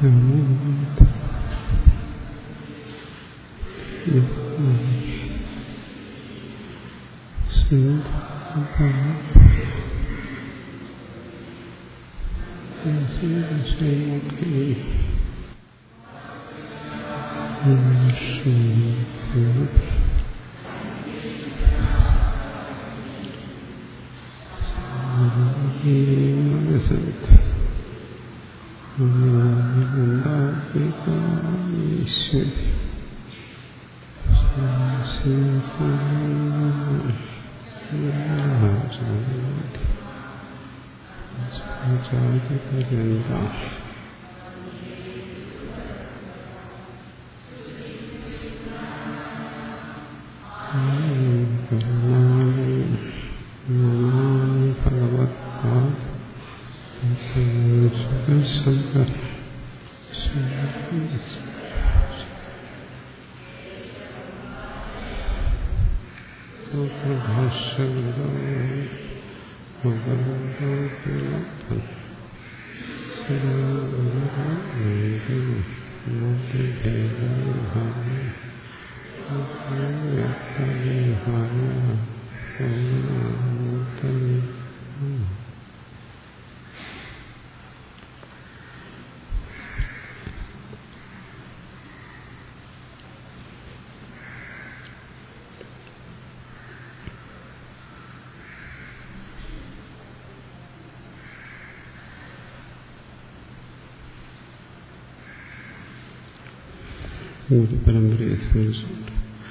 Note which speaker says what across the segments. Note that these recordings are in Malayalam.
Speaker 1: ഒരു പരമ്പരയെ സ്മരിച്ചുകൊണ്ട്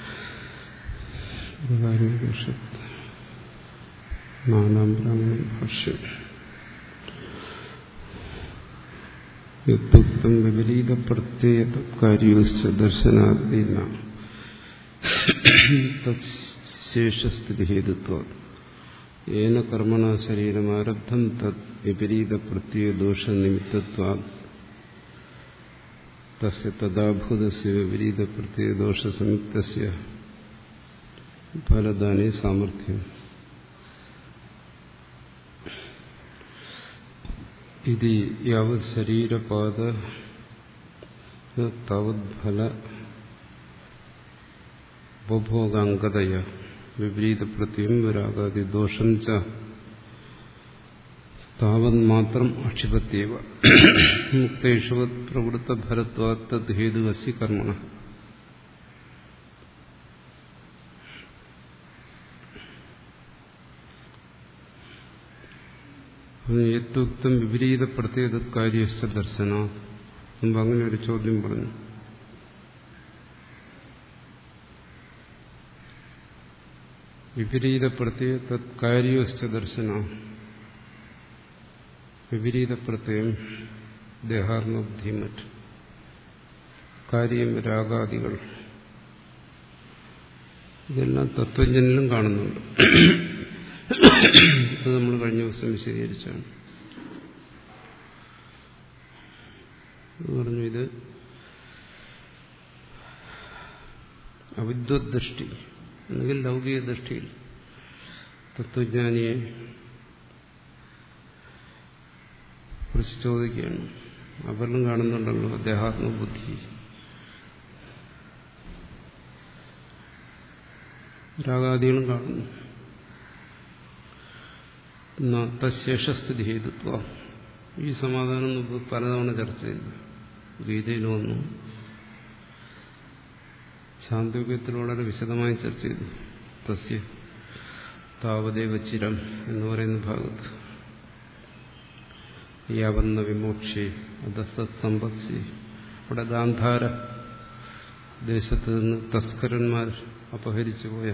Speaker 1: ഉപകാരോപനിഷത്ത് നാലാം ബ്രാഹ്മണ ഭാഷ്യം യുക്തം വിപരീത പ്രത്യേക കാര്യസ്ഥ ദർശനാദീന തത്ശേഷസ്ഥിതി ഹേതുത്വ ഏന കർമ്മണ ശരീരമാരബ്ധം തത് വിപരീത പ്രത്യയ ദോഷ നിമിത്തത്വാ തസ്യ തഥാഭൂതസ്യ വിപരീത പ്രത്യയദോഷ സംയുക്തസ്യ ഫലദാനി സാമർഥ്യം ഇത് യാവത് ശരീരപാത താവത് ഫല ഉപഭോഗാംഗതയ വിപരീത പ്രത്യം വരാകാതി ദോഷം ച താവത് മാത്രം അക്ഷിപത്യവ മുക്തേഷവത് പ്രവൃത്ത ഫലത്വാത്തത് ഹേതുവസ്യ കർമ്മണ യത്വക്തം വിപരീത പ്രത്യേക കാര്യസ്ഥ ദർശന മുമ്പ് അങ്ങനെ ഒരു ചോദ്യം പറഞ്ഞു വിപരീത പ്രത്യേക തത്കാര്യസ്ഥ ദർശന വിപരീത പ്രത്യയം ദേഹാത്മബുദ്ധി മറ്റ് കാര്യം രാഗാദികൾ ഇതെല്ലാം തത്വജ്ഞനിലും കാണുന്നുണ്ട് ഇത് നമ്മൾ കഴിഞ്ഞ ദിവസം വിശദീകരിച്ചാണ് പറഞ്ഞു ഇത് അവിദ്വത് ദൃഷ്ടി അല്ലെങ്കിൽ ലൗകിക ദൃഷ്ടിയിൽ തത്വജ്ഞാനിയെ കുറിച്ച് ചോദിക്കുകയാണ് അവരിലും കാണുന്നുണ്ടല്ലോ ദേഹാത്മബുദ്ധി രാഗാദികളും കാണുന്നു തശേഷസ്ഥിതി ഹേതുത്വ ഈ സമാധാനം മുമ്പ് പലതവണ ചർച്ച ചെയ്തു ഗീതയിൽ വന്നു ശാന്തോക്യത്തിൽ വളരെ വിശദമായി ചർച്ച ചെയ്തു തസ്യ താവദേവ ചിരം എന്ന് പറയുന്ന ഭാഗത്ത് യാവന്ന വിമോക്ഷി അധസത് സമ്പത്സി അവിടെ ഗാന്ധാര ദേശത്ത് നിന്ന് തസ്കരന്മാർ അപഹരിച്ചു പോയ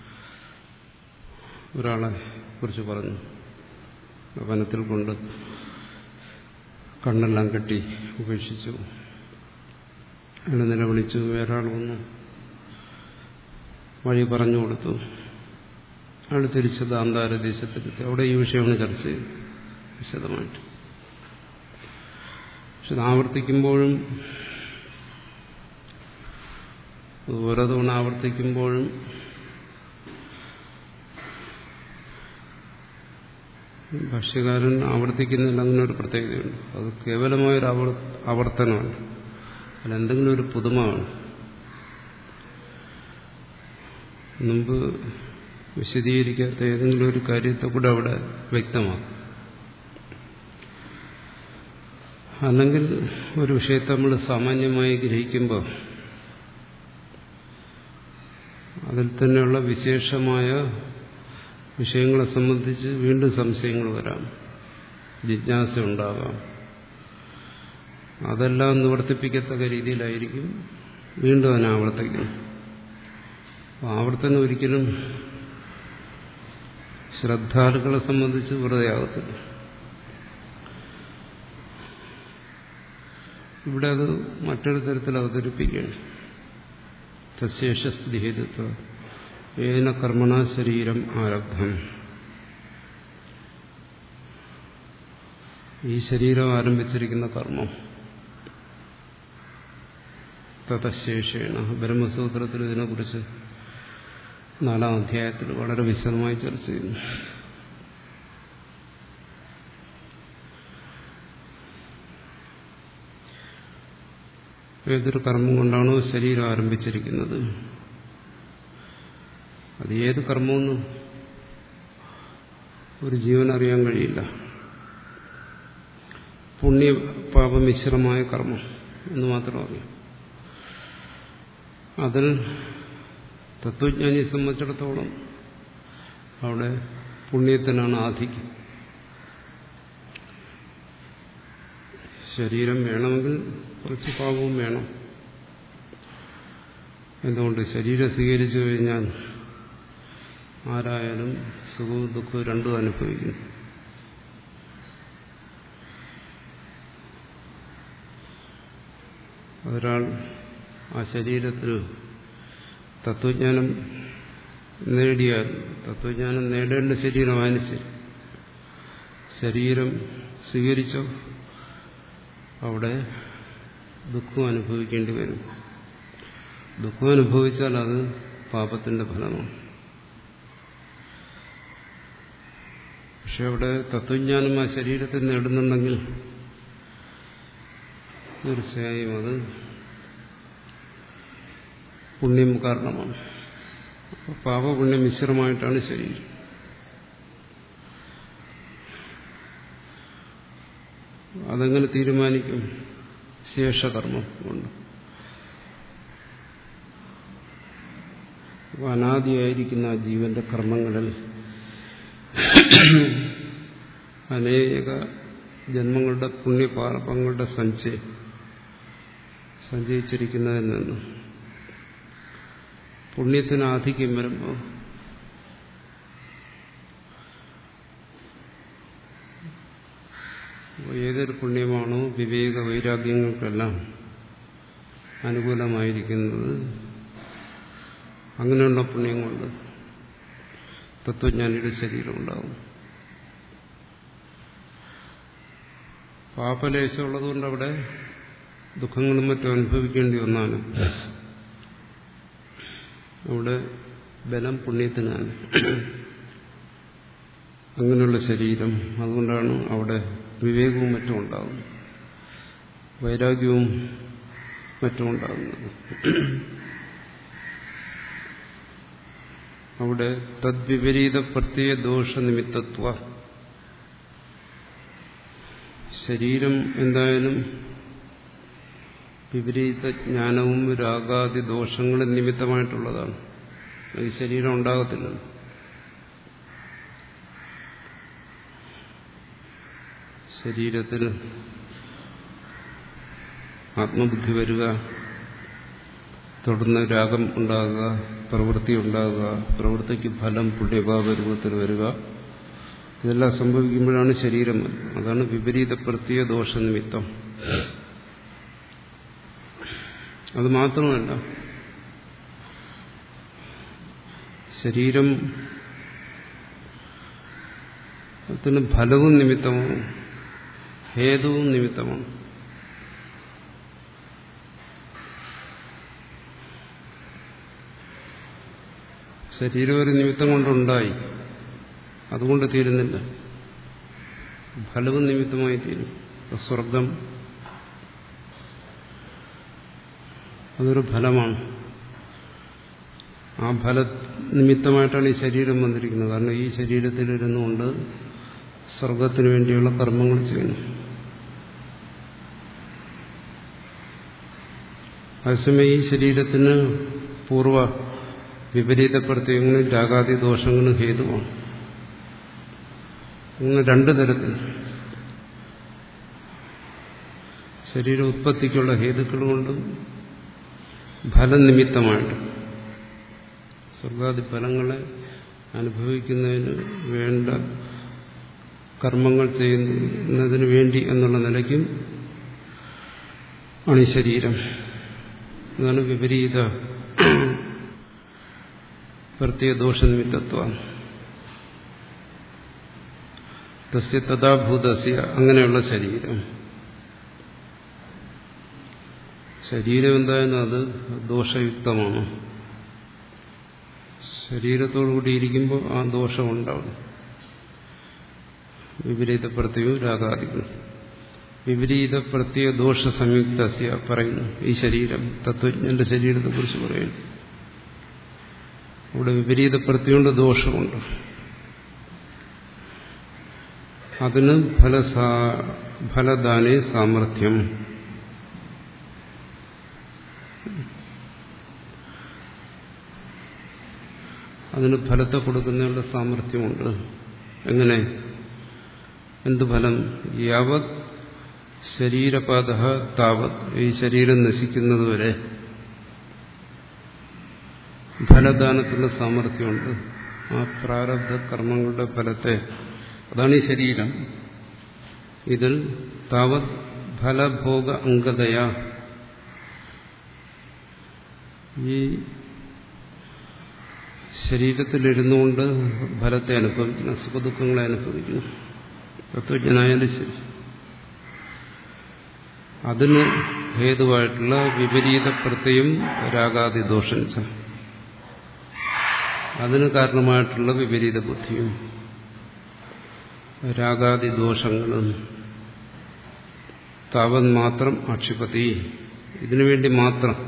Speaker 1: ഒരാളെ കുറിച്ച് പറഞ്ഞു വനത്തിൽ കൊണ്ട് കണ്ണെല്ലാം കെട്ടി ഉപേക്ഷിച്ചു അയാൾ നിലവിളിച്ചു വേറൊരാൾ വന്നു വഴി പറഞ്ഞു കൊടുത്തു അയാൾ തിരിച്ചത് അന്താരദേശത്തെത്തി അവിടെ ഈ വിഷയമാണ് ചർച്ച ചെയ്തത് വിശദമായിട്ട് പക്ഷെ ഇത് ആവർത്തിക്കുമ്പോഴും ഓരോ തവണ ആവർത്തിക്കുമ്പോഴും ഭാഷ്യകാരൻ ആവർത്തിക്കുന്നതിൽ അങ്ങനെ ഒരു പ്രത്യേകതയുണ്ട് അത് കേവലമായൊരു ആവർ ആവർത്തനമാണ് അല്ല എന്തെങ്കിലും ഒരു പുതുമയാണ് മുമ്പ് വിശദീകരിക്കാത്ത ഏതെങ്കിലും ഒരു കാര്യത്തെ കൂടെ അവിടെ വ്യക്തമാക്കും അല്ലെങ്കിൽ ഒരു വിഷയത്തെ നമ്മൾ സാമാന്യമായി ഗ്രഹിക്കുമ്പോൾ അതിൽ തന്നെയുള്ള വിശേഷമായ വിഷയങ്ങളെ സംബന്ധിച്ച് വീണ്ടും സംശയങ്ങൾ വരാം ജിജ്ഞാസ ഉണ്ടാകാം അതെല്ലാം നിവർത്തിപ്പിക്കത്തക്ക രീതിയിലായിരിക്കും വീണ്ടും അതിനെ ആവർത്തിക്കുന്നു ആവർത്തനം ഒരിക്കലും ശ്രദ്ധാലുക്കളെ സംബന്ധിച്ച് വെറുതെ ആകത്തില്ല ഇവിടെ അത് മറ്റൊരു തരത്തിൽ അവതരിപ്പിക്കുകയാണ് തശേഷസ്ഥിതി ഹേതുത്വ ഏന കർമ്മണ ശരീരം ആരബ്ധം ഈ ശരീരം ആരംഭിച്ചിരിക്കുന്ന കർമ്മം തതശേഷേണ ബ്രഹ്മസൂത്രത്തിൽ ഇതിനെക്കുറിച്ച് നാലാം അധ്യായത്തിൽ വളരെ വിശദമായി ചർച്ച ചെയ്യുന്നു ഏതൊരു കർമ്മം കൊണ്ടാണോ ശരീരം ആരംഭിച്ചിരിക്കുന്നത് അത് ഏത് കർമ്മമെന്ന് ഒരു ജീവൻ അറിയാൻ കഴിയില്ല പുണ്യ പാപമിശ്രമായ കർമ്മം എന്ന് മാത്രം അറിയാം അതിൽ തത്വജ്ഞാനിയെ സംബന്ധിച്ചിടത്തോളം അവിടെ പുണ്യത്തിനാണ് ആധിക്യം ശരീരം വേണമെങ്കിൽ കുറച്ച് പാപവും വേണം എന്തുകൊണ്ട് ശരീരം സ്വീകരിച്ചു കഴിഞ്ഞാൽ ആരായാലും സുഖവും ദുഃഖവും രണ്ടും അനുഭവിക്കും ഒരാൾ ആ ശരീരത്തിൽ തത്വജ്ഞാനം നേടിയാൽ തത്വജ്ഞാനം നേടേണ്ട ശരീരമായാലും ശരി ശരീരം സ്വീകരിച്ചോ അവിടെ ദുഃഖം അനുഭവിക്കേണ്ടി വരും ദുഃഖം അനുഭവിച്ചാൽ അത് പാപത്തിന്റെ ഫലമാണ് പക്ഷെ അവിടെ തത്വജ്ഞാനം ആ ശരീരത്തിൽ നേടുന്നുണ്ടെങ്കിൽ തീർച്ചയായും അത് പുണ്യം കാരണമാണ് പാപപുണ്യം മിശ്രമായിട്ടാണ് ശരീരം അതെങ്ങനെ തീരുമാനിക്കും ശേഷകർമ്മം കൊണ്ട് അനാദിയായിരിക്കുന്ന ആ ജീവന്റെ കർമ്മങ്ങളിൽ അനേക ജന്മങ്ങളുടെ പുണ്യപാപങ്ങളുടെ സഞ്ചയം സഞ്ചയിച്ചിരിക്കുന്നതിൽ നിന്ന് പുണ്യത്തിന് ആധിക്യം വരുമ്പോൾ ഏതൊരു പുണ്യമാണോ വിവേക വൈരാഗ്യങ്ങൾക്കെല്ലാം അനുകൂലമായിരിക്കുന്നത് അങ്ങനെയുള്ള പുണ്യം കൊണ്ട് തത്വജ്ഞാനിയുടെ ശരീരം ഉണ്ടാകും പാപലേശം ഉള്ളതുകൊണ്ട് അവിടെ ദുഃഖങ്ങളും മറ്റും അനുഭവിക്കേണ്ടി വന്നാലും അവിടെ ബലം പുണ്യത്തിനാണ് അങ്ങനെയുള്ള ശരീരം അതുകൊണ്ടാണ് അവിടെ വിവേകവും മറ്റും ഉണ്ടാകുന്നത് വൈരാഗ്യവും മറ്റും ഉണ്ടാകുന്നത് അവിടെ തദ്വിപരീത പ്രത്യയ ദോഷ നിമിത്തത്വ ശരീരം എന്തായാലും വിപരീത ജ്ഞാനവും രാഗാദി ദോഷങ്ങളും നിമിത്തമായിട്ടുള്ളതാണ് ഈ ശരീരം ഉണ്ടാകത്തില്ല ശരീരത്തിൽ ആത്മബുദ്ധി വരിക തുടർന്ന് രാഗം ഉണ്ടാകുക പ്രവൃത്തി ഉണ്ടാകുക പ്രവൃത്തിക്ക് ഫലം പുണ്യഭാവ രൂപത്തിൽ വരിക ഇതെല്ലാം സംഭവിക്കുമ്പോഴാണ് ശരീരം അതാണ് വിപരീത പ്രത്യേക ദോഷനിമിത്തം അത് മാത്രമല്ല ശരീരം ത്തിന് ഫലവും നിമിത്തമാണ് ഹേതുവും നിമിത്തമാണ് ശരീരം ഒരു നിമിത്തം കൊണ്ടുണ്ടായി അതുകൊണ്ട് തീരുന്നില്ല ഫലവും നിമിത്തമായി തീരും സ്വർഗം അതൊരു ഫലമാണ് ആ ഫല നിമിത്തമായിട്ടാണ് ഈ ശരീരം വന്നിരിക്കുന്നത് കാരണം ഈ ശരീരത്തിലിരുന്നുകൊണ്ട് സ്വർഗത്തിന് വേണ്ടിയുള്ള കർമ്മങ്ങൾ ചെയ്യുന്നു അതേസമയം ഈ ശരീരത്തിന് പൂർവ്വ വിപരീത പ്രത്യയങ്ങളും രാഗാദി ദോഷങ്ങളും ഹേതുവാണ് ഇങ്ങനെ രണ്ടു തരത്തിൽ ശരീര ഉത്പത്തിക്കുള്ള ഹേതുക്കളുകൊണ്ടും ഫലനിമിത്തമായിട്ടും സ്വർഗാദി ഫലങ്ങളെ അനുഭവിക്കുന്നതിന് വേണ്ട കർമ്മങ്ങൾ ചെയ്യുന്നതിന് വേണ്ടി എന്നുള്ള നിലയ്ക്കും ആണ് ഈ ശരീരം അതാണ് വിപരീത പ്രത്യേക ദോഷനിമിത്തത്വ തസ്യ തഥാഭൂതസ്യ അങ്ങനെയുള്ള ശരീരം ശരീരം എന്തായാലും അത് ദോഷയുക്തമാണ് ശരീരത്തോടുകൂടി ഇരിക്കുമ്പോൾ ആ ദോഷമുണ്ടാവും വിപരീത പ്രത്യവും രാഗാദികളും വിപരീത പ്രത്യേക ദോഷ സംയുക്തസ്യ പറയുന്നു ഈ ശരീരം തത്വജ്ഞന്റെ ശരീരത്തെ കുറിച്ച് പറയുന്നു അവിടെ വിപരീത പ്രത്യമുണ്ട് ദോഷമുണ്ട് അതിന് ഫലസാ ഫലദാനേ സാമർഥ്യം അതിന് ഫലത്തെ കൊടുക്കുന്നതിനുള്ള സാമർഥ്യമുണ്ട് എങ്ങനെ എന്ത് ഫലം യാവത് ശരീരപാത താവത് ഈ ശരീരം നശിക്കുന്നതുവരെ ഫലദാനത്തിനുള്ള സാമർഥ്യമുണ്ട് ആ പ്രാരബ്ധ കർമ്മങ്ങളുടെ ഫലത്തെ അതാണ് ഈ ശരീരം ഇതിൽ താവത് ഫലഭോഗ അംഗതയാ ഈ ശരീരത്തിലിരുന്നുകൊണ്ട് ഫലത്തെ അനുഭവിക്കുന്നു സുഖദുഃഖങ്ങളെ അനുഭവിക്കുന്നു തത്വജ്ഞനായാലും ശരി അതിന് ഹേതുവായിട്ടുള്ള വിപരീത പ്രത്യയം രാഗാദി ദോഷം അതിന് കാരണമായിട്ടുള്ള വിപരീത ബുദ്ധിയും രാഗാദി ദോഷങ്ങളും താവൻ മാത്രം ആക്ഷിപതി ഇതിനുവേണ്ടി മാത്രം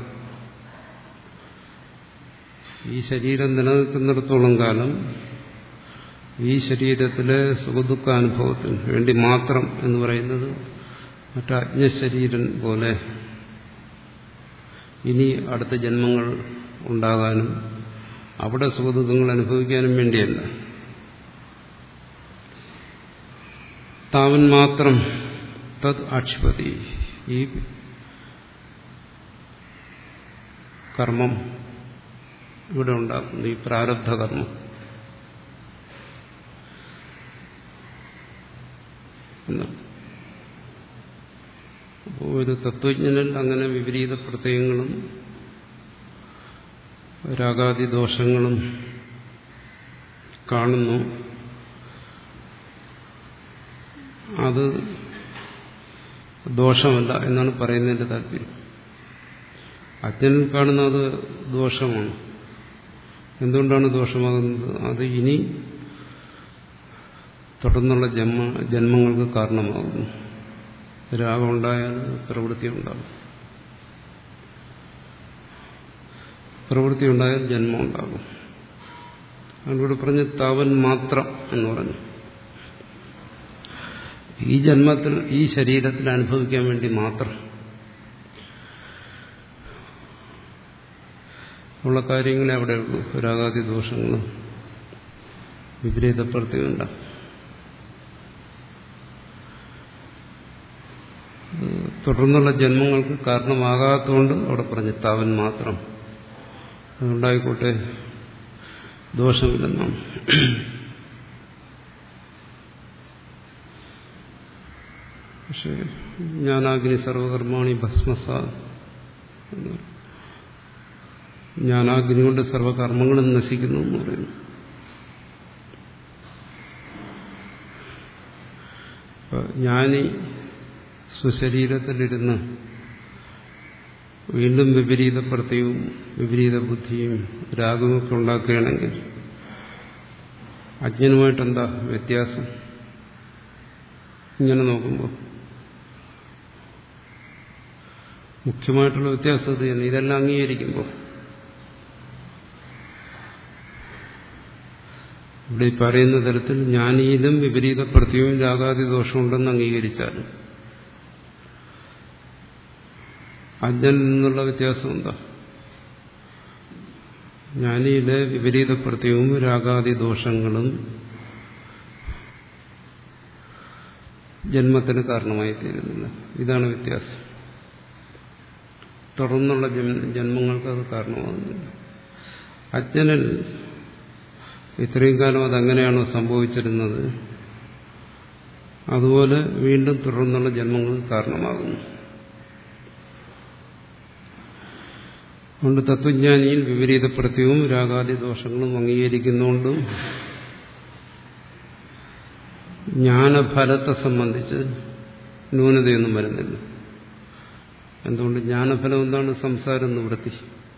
Speaker 1: ഈ ശരീരം നിലനിൽക്കുന്നിടത്തോളം കാലം ഈ ശരീരത്തിലെ സുഖദുഃഖാനുഭവത്തിന് വേണ്ടി മാത്രം എന്ന് പറയുന്നത് മറ്റു അജ്ഞശരീരൻ പോലെ ഇനി അടുത്ത ജന്മങ്ങൾ ഉണ്ടാകാനും അവിടെ സുഖദുഃഖങ്ങൾ അനുഭവിക്കാനും വേണ്ടിയല്ല താവൻ മാത്രം തത് ആക്ഷിപതി ഈ കർമ്മം ഇവിടെ ഉണ്ടാക്കുന്നു ഈ പ്രാരബ്ധ കർമ്മം അപ്പോൾ ഒരു തത്വജ്ഞനിൽ അങ്ങനെ വിപരീത പ്രത്യയങ്ങളും രാഗാദി ദോഷങ്ങളും കാണുന്നു അത് ദോഷമല്ല എന്നാണ് പറയുന്നതിന്റെ താല്പര്യം അജ്ഞനിൽ കാണുന്നത് ദോഷമാണ് എന്തുകൊണ്ടാണ് ദോഷമാകുന്നത് അത് ഇനി തുടർന്നുള്ള ജന്മ ജന്മങ്ങൾക്ക് കാരണമാകുന്നു രാഗമുണ്ടായാൽ പ്രവൃത്തി ഉണ്ടാകും പ്രവൃത്തി ഉണ്ടായാൽ ജന്മം ഉണ്ടാകും അതിലൂടെ പറഞ്ഞ് താവൻ മാത്രം എന്ന് പറഞ്ഞു ഈ ജന്മത്തിൽ ഈ ശരീരത്തിൽ അനുഭവിക്കാൻ വേണ്ടി മാത്രം ഉള്ള കാര്യങ്ങളെ അവിടെ ഉള്ളൂ രാഗാദി ദോഷങ്ങളും വിപരീത പ്രത്യേകമുണ്ടാകും തുടർന്നുള്ള ജന്മങ്ങൾക്ക് കാരണമാകാത്തതുകൊണ്ട് അവിടെ പറഞ്ഞു താവൻ മാത്രം അതുണ്ടായിക്കോട്ടെ ദോഷമില്ലെന്നാണ് പക്ഷെ ജ്ഞാനാഗ്നി സർവകർമാണി ഭസ്മസ ജ്ഞാനാഗ്നി കൊണ്ട് സർവകർമ്മങ്ങളും നശിക്കുന്നു എന്ന് പറയുന്നു ജ്ഞാനി സ്വശരീരത്തിലിരുന്ന് വീണ്ടും വിപരീത പ്രത്യവും വിപരീത ബുദ്ധിയും രാഗമൊക്കെ ഉണ്ടാക്കുകയാണെങ്കിൽ അജ്ഞനുമായിട്ടെന്താ വ്യത്യാസം ഇങ്ങനെ നോക്കുമ്പോൾ മുഖ്യമായിട്ടുള്ള വ്യത്യാസം ഇത് തന്നെ ഇതെല്ലാം അംഗീകരിക്കുമ്പോൾ ഇവിടെ ഈ പറയുന്ന തരത്തിൽ ജ്ഞാനിയിലും വിപരീത പ്രത്യവും രാഗാതി ദോഷമുണ്ടെന്ന് അംഗീകരിച്ചാലും അജ്ഞനിൽ നിന്നുള്ള വ്യത്യാസം എന്താ ജ്ഞാനിയിലെ വിപരീത പ്രത്യവും രാഗാതി ദോഷങ്ങളും ജന്മത്തിന് കാരണമായി തീരുന്നില്ല ഇതാണ് വ്യത്യാസം തുടർന്നുള്ള ജന്മങ്ങൾക്ക് അത് കാരണമാകുന്നില്ല അജ്ഞനിൽ ഇത്രയും കാലം അതങ്ങനെയാണോ സംഭവിച്ചിരുന്നത് അതുപോലെ വീണ്ടും തുടർന്നുള്ള ജന്മങ്ങൾക്ക് കാരണമാകുന്നു അതുകൊണ്ട് തത്വജ്ഞാനിയിൽ വിപരീത പ്രത്യവും രാഗാദി ദോഷങ്ങളും അംഗീകരിക്കുന്നുകൊണ്ടും ജ്ഞാനഫലത്തെ സംബന്ധിച്ച് ന്യൂനതയൊന്നും വരുന്നില്ല എന്തുകൊണ്ട് ജ്ഞാനഫലം എന്താണ് സംസാര നിവൃത്തി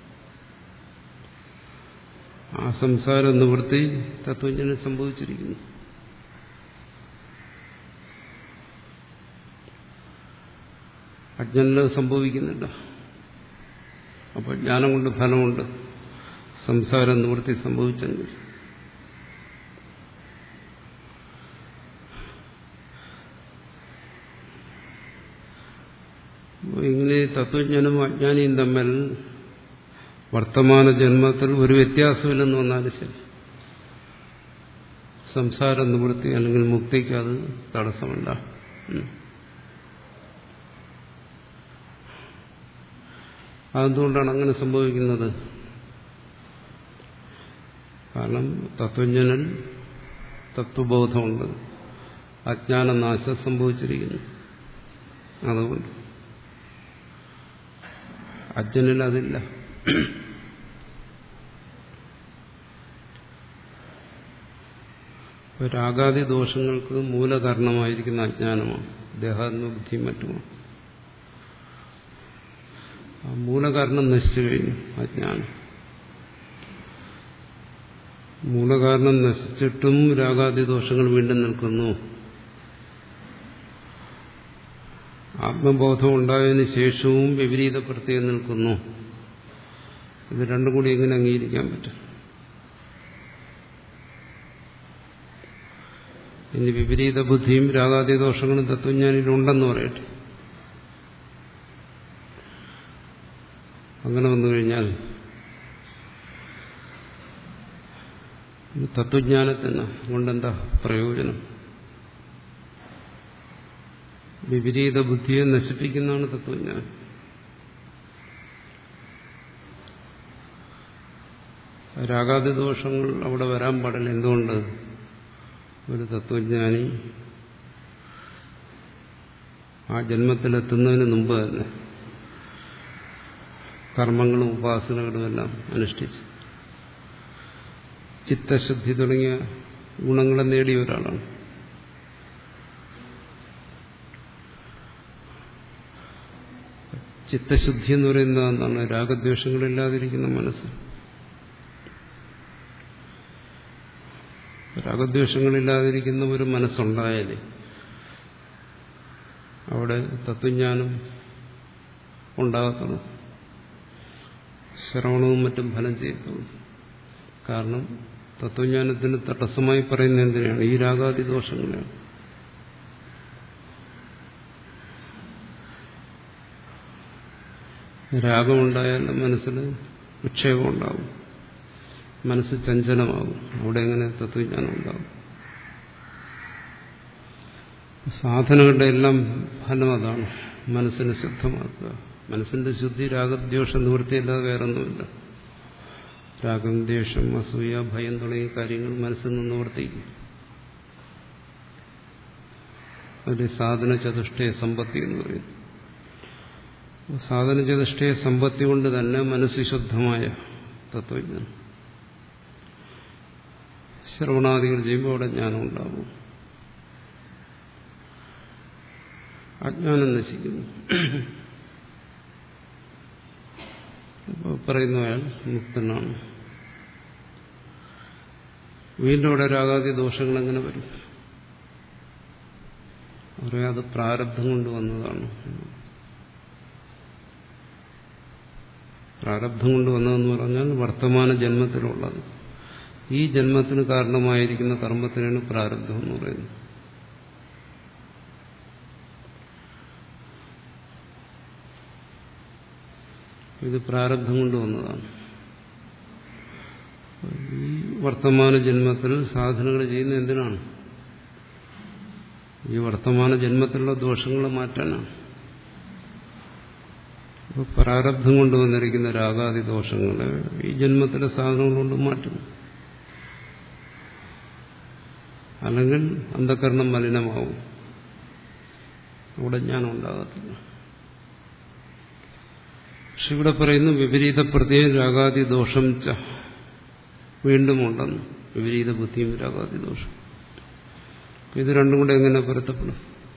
Speaker 1: ആ സംസാര നിവൃത്തി തത്വജ്ഞന് സംഭവിച്ചിരിക്കുന്നു അജ്ഞന് സംഭവിക്കുന്നില്ല അപ്പോൾ ജ്ഞാനം കൊണ്ട് ഫലമുണ്ട് സംസാര നിവൃത്തി സംഭവിച്ചെങ്കിൽ ഇങ്ങനെ തത്വജ്ഞാനും അജ്ഞാനിയും തമ്മിൽ വർത്തമാന ജന്മത്തിൽ ഒരു വ്യത്യാസമില്ലെന്ന് വന്നാലും ശരി സംസാര നിവൃത്തി അല്ലെങ്കിൽ മുക്തിക്ക് അത് തടസ്സമല്ല അതെന്തുകൊണ്ടാണ് അങ്ങനെ സംഭവിക്കുന്നത് കാരണം തത്വജ്ഞനിൽ തത്വബോധമുണ്ട് അജ്ഞാനനാശം സംഭവിച്ചിരിക്കുന്നു അതുകൊണ്ട് അജ്ഞനിൽ അതില്ല രാഗാദി ദോഷങ്ങൾക്ക് മൂലകാരണമായിരിക്കുന്ന അജ്ഞാനമാണ് ദേഹാത്മബുദ്ധിയും മറ്റുമാണ് ആ മൂലകാരണം നശിച്ചു കഴിഞ്ഞു അജ്ഞാനം മൂലകാരണം നശിച്ചിട്ടും രാഗാദി ദോഷങ്ങൾ വീണ്ടും നിൽക്കുന്നു ആത്മബോധം ഉണ്ടായതിനു ശേഷവും വിപരീത പ്രത്യേകം നിൽക്കുന്നു ഇത് രണ്ടും കൂടി എങ്ങനെ അംഗീകരിക്കാൻ പറ്റും ഇനി വിപരീത ബുദ്ധിയും രാഗാദി ദോഷങ്ങളും തത്വജ്ഞാനിലുണ്ടെന്ന് പറയട്ടെ അങ്ങനെ വന്നു കഴിഞ്ഞാൽ തത്വജ്ഞാനത്തിന് കൊണ്ടെന്താ പ്രയോജനം വിപരീത ബുദ്ധിയെ നശിപ്പിക്കുന്നതാണ് തത്വജ്ഞാനം രാഗാദി ദോഷങ്ങൾ അവിടെ വരാൻ പാടില്ല എന്തുകൊണ്ട് ഒരു തത്വജ്ഞാനി ആ ജന്മത്തിലെത്തുന്നതിന് മുമ്പ് തന്നെ കർമ്മങ്ങളും ഉപാസനകളും എല്ലാം അനുഷ്ഠിച്ച് ചിത്തശുദ്ധി തുടങ്ങിയ ഗുണങ്ങളെ നേടിയ ഒരാളാണ് ചിത്തശുദ്ധി എന്ന് പറയുന്നത് എന്താണ് രാഗദ്വേഷങ്ങളില്ലാതിരിക്കുന്ന മനസ്സ് രാഗദ്വേഷങ്ങളില്ലാതിരിക്കുന്ന ഒരു മനസ്സുണ്ടായാലേ അവിടെ തത്വജ്ഞാനം ഉണ്ടാകത്തുള്ളൂ ശ്രവണവും മറ്റും ഫലം ചെയ്യത്തുള്ളൂ കാരണം തത്വജ്ഞാനത്തിന് തടസ്സമായി പറയുന്ന എന്തിനാണ് ഈ രാഗാദി ദോഷങ്ങളാണ് രാഗമുണ്ടായാൽ മനസ്സിൽ വിക്ഷേപം ഉണ്ടാകും മനസ്സ് ചഞ്ചലമാകും അവിടെ എങ്ങനെ തത്വജ്ഞാനം ഉണ്ടാകും സാധനങ്ങളുടെ എല്ലാം ഫലം അതാണ് മനസ്സിനെ ശുദ്ധമാക്കുക മനസ്സിന്റെ ശുദ്ധി രാഗദ്വേഷ നിവൃത്തിയല്ലാതെ വേറൊന്നുമില്ല രാഗം ദ്വേഷം അസൂയ ഭയം തുടങ്ങിയ കാര്യങ്ങൾ മനസ്സിൽ നിന്ന് നിവർത്തിക്കും അതിൽ സാധന ചതുഷ്ടയ സമ്പത്തി എന്ന് പറയുന്നു സാധന ചതുഷ്ടയ സമ്പത്തി കൊണ്ട് തന്നെ മനസ്സ് ശുദ്ധമായ തത്വജ്ഞാനം ശ്രവണാദികൾ ചെയ്യുമ്പോൾ അവിടെ ജ്ഞാനം ഉണ്ടാവും അജ്ഞാനം നശിക്കുന്നു അപ്പോൾ പറയുന്ന അയാൾ മുക്തനാണ് വീണ്ടും അവിടെ രാഗാദി ദോഷങ്ങൾ എങ്ങനെ വരും പറയാം അത് പ്രാരബ്ധം കൊണ്ട് വന്നതാണ് പ്രാരബ്ധം കൊണ്ട് വന്നതെന്ന് പറഞ്ഞാൽ വർത്തമാന ജന്മത്തിലുള്ളത് ഈ ജന്മത്തിന് കാരണമായിരിക്കുന്ന കർമ്മത്തിനാണ് പ്രാരബ്ധം എന്ന് പറയുന്നത് ഇത് പ്രാരബ്ധം കൊണ്ട് വന്നതാണ് ഈ വർത്തമാന ജന്മത്തിൽ സാധനങ്ങൾ ചെയ്യുന്ന എന്തിനാണ് ഈ വർത്തമാന ജന്മത്തിലുള്ള ദോഷങ്ങൾ മാറ്റാനാണ് അപ്പോൾ പ്രാരബ്ധം കൊണ്ട് വന്നിരിക്കുന്ന രാഗാദി ദോഷങ്ങളെ ഈ ജന്മത്തിലെ സാധനങ്ങൾ കൊണ്ട് മാറ്റുന്നു അല്ലെങ്കിൽ അന്ധകരണം മലിനമാവും അവിടെ ജ്ഞാനം ഉണ്ടാകത്തില്ല പക്ഷെ ഇവിടെ പറയുന്നു വിപരീത പ്രത്യേക രാഗാദി ദോഷം ച വീണ്ടും ഉണ്ടെന്ന് വിപരീത ബുദ്ധിയും രാഗാദി ദോഷം ഇത് രണ്ടും കൂടെ എങ്ങനെ പൊരുത്തപ്പെടും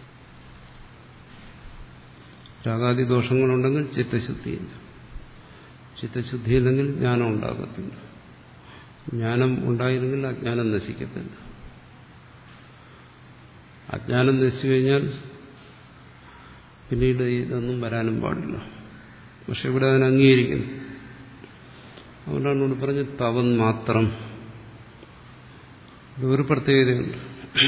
Speaker 1: രാഗാദി ദോഷങ്ങളുണ്ടെങ്കിൽ ചിത്തശുദ്ധിയില്ല ചിത്തശുദ്ധിയില്ലെങ്കിൽ ജ്ഞാനം ഉണ്ടാകത്തില്ല ജ്ഞാനം ഉണ്ടായില്ലെങ്കിൽ അജ്ഞാനം നശിക്കത്തില്ല അജ്ഞാനം നശിച്ചു കഴിഞ്ഞാൽ പിന്നീട് ഇതൊന്നും വരാനും പാടില്ല പക്ഷെ ഇവിടെ അതിനെ അംഗീകരിക്കുന്നു അതുകൊണ്ടാണ് ഇവിടെ പറഞ്ഞ് തവൻ മാത്രം ഇതൊരു പ്രത്യേകതയുണ്ട്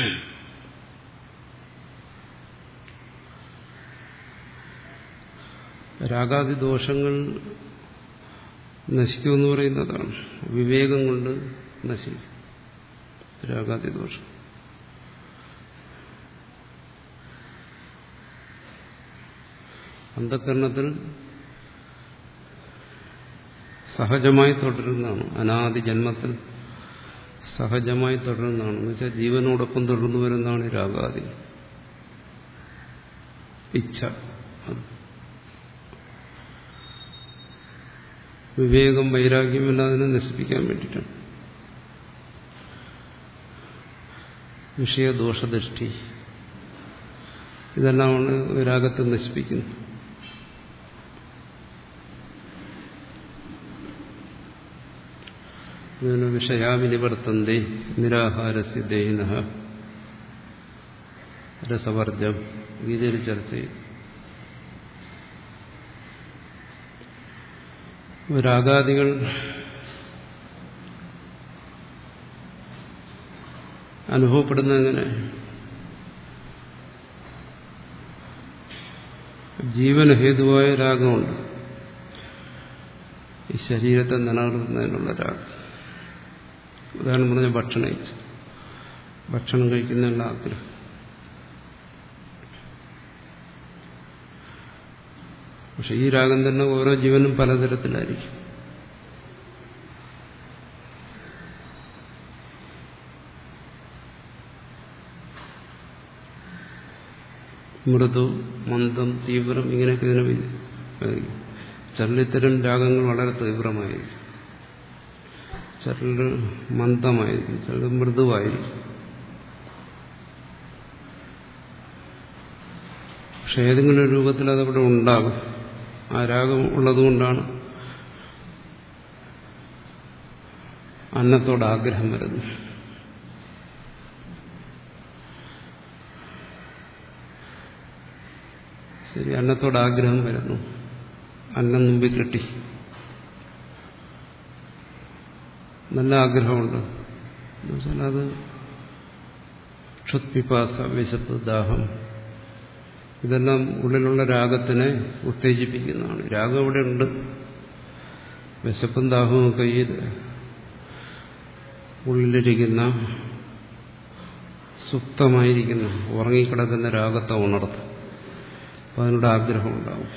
Speaker 1: രാഗാദി ദോഷങ്ങൾ നശിക്കുമെന്ന് പറയുന്നതാണ് വിവേകം കൊണ്ട് നശിക്കും രാഗാദി ദോഷം അന്ധകരണത്തിൽ സഹജമായി തുടരുന്നതാണ് അനാദി ജന്മത്തിൽ സഹജമായി തുടരുന്നതാണ് എന്ന് വെച്ചാൽ ജീവനോടൊപ്പം തുടർന്നു വരുന്നതാണ് ഈ രാഗാദി ഇച്ഛ വിവേകം വൈരാഗ്യമെല്ലാം അതിനെ നശിപ്പിക്കാൻ വേണ്ടിയിട്ടാണ് വിഷയദോഷദൃഷ്ടി ഇതെല്ലാമാണ് രാഗത്തെ നശിപ്പിക്കുന്നത് ഇതിന് വിഷയാവിനിവർത്തന്തി നിരാഹാരസ്യ ദേഹിന രസവർജം ഗീതയിൽ ചർച്ച ചെയ്തു രാഗാദികൾ അനുഭവപ്പെടുന്ന എങ്ങനെ ജീവനഹേതുവായ രാഗമുണ്ട് ഈ ശരീരത്തെ നിലനിർത്തുന്നതിനുള്ള രാഗം ഉദാഹരണം പറഞ്ഞ ഭക്ഷണം കഴിച്ചു ഭക്ഷണം കഴിക്കുന്നതിനുള്ള ആഗ്രഹം പക്ഷെ ഈ രാഗം തന്നെ ഓരോ ജീവനും പലതരത്തിലായിരിക്കും മൃദു മന്ദം തീവ്രം ഇങ്ങനെയൊക്കെ ഇതിനെ ചിലരിത്തരം രാഗങ്ങൾ വളരെ തീവ്രമായിരിക്കും ചിലർ മന്ദമായിരിക്കും ചിലർ മൃദുവായിരിക്കും പക്ഷെ ഏതെങ്കിലും ഒരു രൂപത്തിൽ അതവിടെ ഉണ്ടാകും ആ രാഗം ഉള്ളതുകൊണ്ടാണ് അന്നത്തോട് ആഗ്രഹം വരുന്നത് ശരി അന്നത്തോട് ആഗ്രഹം വരുന്നു അന്നം മുമ്പിൽ കിട്ടി നല്ല ആഗ്രഹമുണ്ട് എന്നുവെച്ചാൽ അത് ക്ഷുത്പിപാസ വിശപ്പ് ദാഹം ഇതെല്ലാം ഉള്ളിലുള്ള രാഗത്തിനെ ഉത്തേജിപ്പിക്കുന്നതാണ് രാഗം ഇവിടെ ഉണ്ട് വിശപ്പും ദാഹവും ഒക്കെ ഈ ഉള്ളിലിരിക്കുന്ന സുപ്തമായിരിക്കുന്ന ഉറങ്ങിക്കിടക്കുന്ന രാഗത്തെ ഉണർത്തും അപ്പം അതിനോട് ആഗ്രഹം ഉണ്ടാവും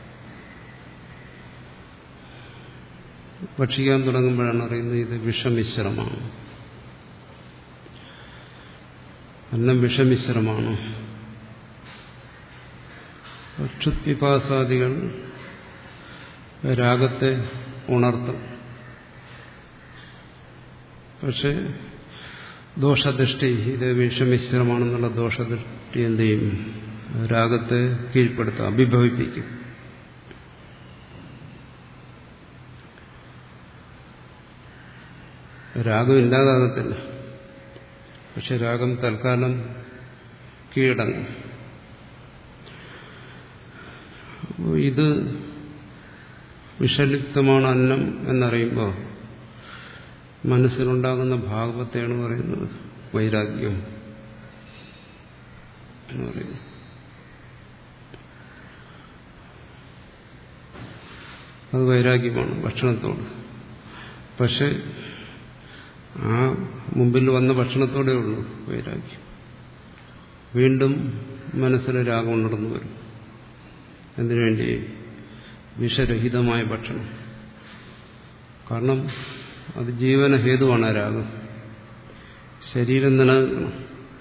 Speaker 1: ഭക്ഷിക്കാൻ തുടങ്ങുമ്പോഴാണ് അറിയുന്നത് ഇത് വിഷമിശ്രമാണ് അന്നം വിഷമിശ്രമാണ് ക്ഷുത്പിപാസാദികൾ രാഗത്തെ ഉണർത്തും പക്ഷെ ദോഷദൃഷ്ടി ഇത് വിഷമിശ്രമാണെന്നുള്ള ദോഷദൃഷ്ടി എന്ത് ചെയ്യും രാഗത്തെ കീഴ്പ്പെടുത്തും അഭിഭവിപ്പിക്കും രാഗം ഇല്ലാതാകത്തില്ല പക്ഷെ രാഗം തൽക്കാലം കീഴടങ്ങും അപ്പോൾ ഇത് വിഷലിപ്തമാണ് അന്നം എന്നറിയുമ്പോൾ മനസ്സിലുണ്ടാകുന്ന ഭാഗവത്തെയാണ് പറയുന്നത് വൈരാഗ്യം എന്ന് പറയുന്നത് അത് വൈരാഗ്യമാണ് ഭക്ഷണത്തോട് പക്ഷെ ആ മുമ്പിൽ വന്ന ഭക്ഷണത്തോടെ ഉള്ളൂ വൈരാഗ്യം വീണ്ടും മനസ്സിൽ രാഗം ഉണർന്നു വരും എന്തിനുവേണ്ടി വിഷരഹിതമായ ഭക്ഷണം കാരണം അത് ജീവന ഹേതുവാണ് ആ രാഗം ശരീരം നിലനിൽക്കണം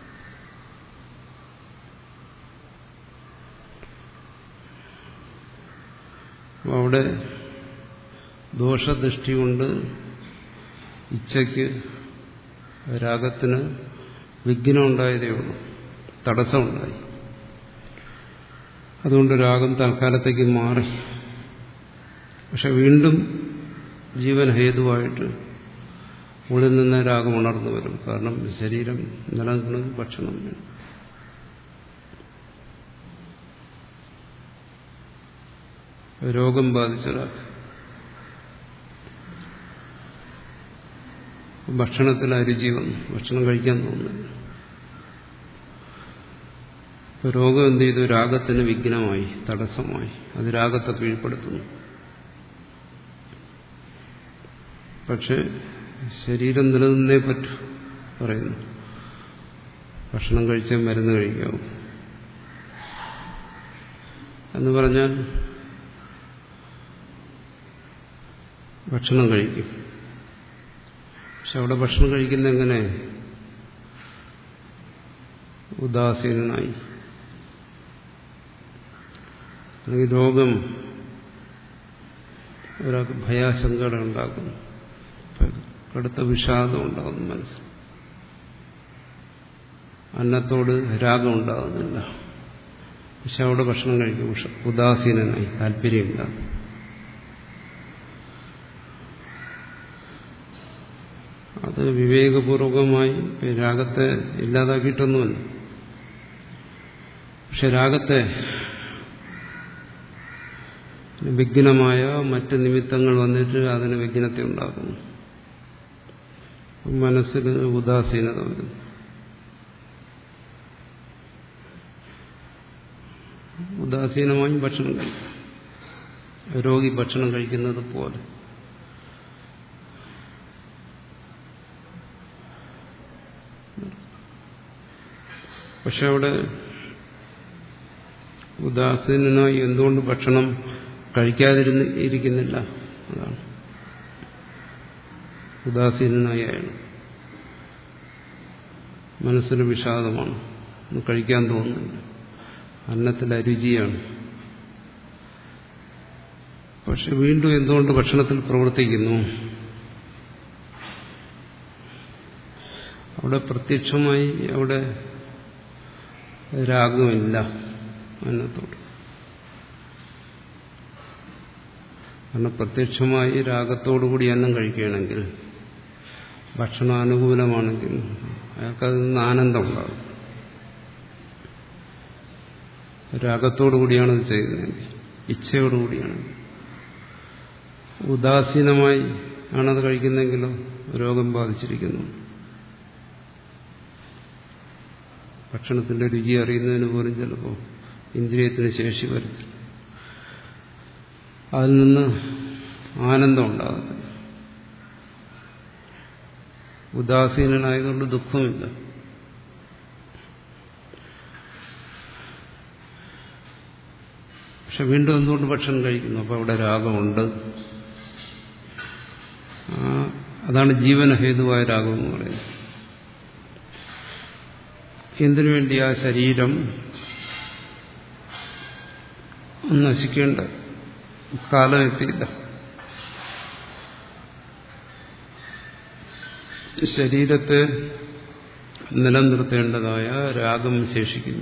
Speaker 1: അവിടെ ദോഷദൃഷ്ടി കൊണ്ട് ഇച്ഛയ്ക്ക് രാഗത്തിന് വിഘ്നം ഉണ്ടായതേ ഉള്ളൂ തടസ്സമുണ്ടായി അതുകൊണ്ട് രാഗം തൽക്കാലത്തേക്ക് മാറി പക്ഷെ വീണ്ടും ജീവൻ ഹേതുവായിട്ട് ഉള്ളിൽ നിന്ന് രാഗം ഉണർന്നു വരും കാരണം ശരീരം നിലനിൽക്കണമെങ്കിൽ ഭക്ഷണം വേണം രോഗം ബാധിച്ചൊരാൾ ഭക്ഷണത്തിൽ അരുചി വന്നു ഭക്ഷണം കഴിക്കാൻ തോന്നുന്നില്ല രോഗം എന്ത് ചെയ്തു രാഗത്തിന് വിഘ്നമായി തടസ്സമായി അത് രാഗത്തെ കീഴ്പ്പെടുത്തുന്നു പക്ഷെ ശരീരം നിലനിന്നേ പറ്റൂ പറയുന്നു ഭക്ഷണം കഴിച്ചാൽ മരുന്ന് കഴിക്കാവും എന്ന് പറഞ്ഞാൽ ഭക്ഷണം കഴിക്കും പക്ഷെ അവിടെ ഭക്ഷണം കഴിക്കുന്ന എങ്ങനെ ഉദാസീനായി അല്ലെങ്കിൽ രോഗം ഒരാൾക്ക് ഭയാശങ്കട ഉണ്ടാക്കുന്നു കടുത്ത വിഷാദം ഉണ്ടാകുന്നു മനസ്സിൽ അന്നത്തോട് രാഗം ഉണ്ടാകുന്നില്ല പക്ഷെ അവിടെ ഭക്ഷണം കഴിക്കും ഉദാസീനനായി താല്പര്യമില്ല അത് വിവേകപൂർവകമായി രാഗത്തെ ഇല്ലാതാക്കിയിട്ടൊന്നുമല്ല പക്ഷെ രാഗത്തെ വിഘ്നമായ മറ്റ് നിമിത്തങ്ങൾ വന്നിട്ട് അതിന് വിഘ്നത്തെ ഉണ്ടാക്കുന്നു മനസ്സിൽ ഉദാസീനത വരുന്നു ഉദാസീനമായി ഭക്ഷണം കഴിക്കും രോഗി ഭക്ഷണം കഴിക്കുന്നത് പോലെ പക്ഷെ അവിടെ ഉദാസീനനായി എന്തുകൊണ്ട് ഭക്ഷണം കഴിക്കാതിരുന്ന് ഇരിക്കുന്നില്ല അതാണ് ഉദാസീനനായി അയാൾ മനസ്സിന് വിഷാദമാണ് ഒന്നും കഴിക്കാൻ തോന്നുന്നില്ല അന്നത്തിൽ അരുചിയാണ് പക്ഷെ വീണ്ടും എന്തുകൊണ്ട് ഭക്ഷണത്തിൽ പ്രവർത്തിക്കുന്നു അവിടെ പ്രത്യക്ഷമായി അവിടെ രാഗമില്ല അന്നത്തോട് കാരണം പ്രത്യക്ഷമായി രാഗത്തോടുകൂടി അന്നം കഴിക്കുകയാണെങ്കിൽ ഭക്ഷണം അനുകൂലമാണെങ്കിൽ അയാൾക്കതിൽ നിന്ന് ആനന്ദം ഉണ്ടാകും രാഗത്തോടുകൂടിയാണ് ഇത് ചെയ്യുന്നത് ഇച്ഛയോടുകൂടിയാണ് ഉദാസീനമായി ആണത് കഴിക്കുന്നെങ്കിലോ രോഗം ബാധിച്ചിരിക്കുന്നു ഭക്ഷണത്തിന്റെ രുചി അറിയുന്നതിന് പോലും ചിലപ്പോൾ ഇന്ദ്രിയത്തിന് ശേഷി വരത്തില്ല അതിൽ നിന്ന് ആനന്ദം ഉണ്ടാകത്തില്ല ഉദാസീനനായതുകൊണ്ട് ദുഃഖമില്ല പക്ഷെ വീണ്ടും എന്തുകൊണ്ട് ഭക്ഷണം കഴിക്കുന്നു അപ്പോൾ അവിടെ രാഗമുണ്ട് അതാണ് ജീവനഹേതുവായ രാഗം എന്ന് പറയുന്നത് എന്തിനു വേണ്ടി ആ ശരീരം നശിക്കേണ്ട കാലം എത്തിയില്ല ശരീരത്തെ നിലനിർത്തേണ്ടതായ രാഗം ശേഷിക്കുന്നു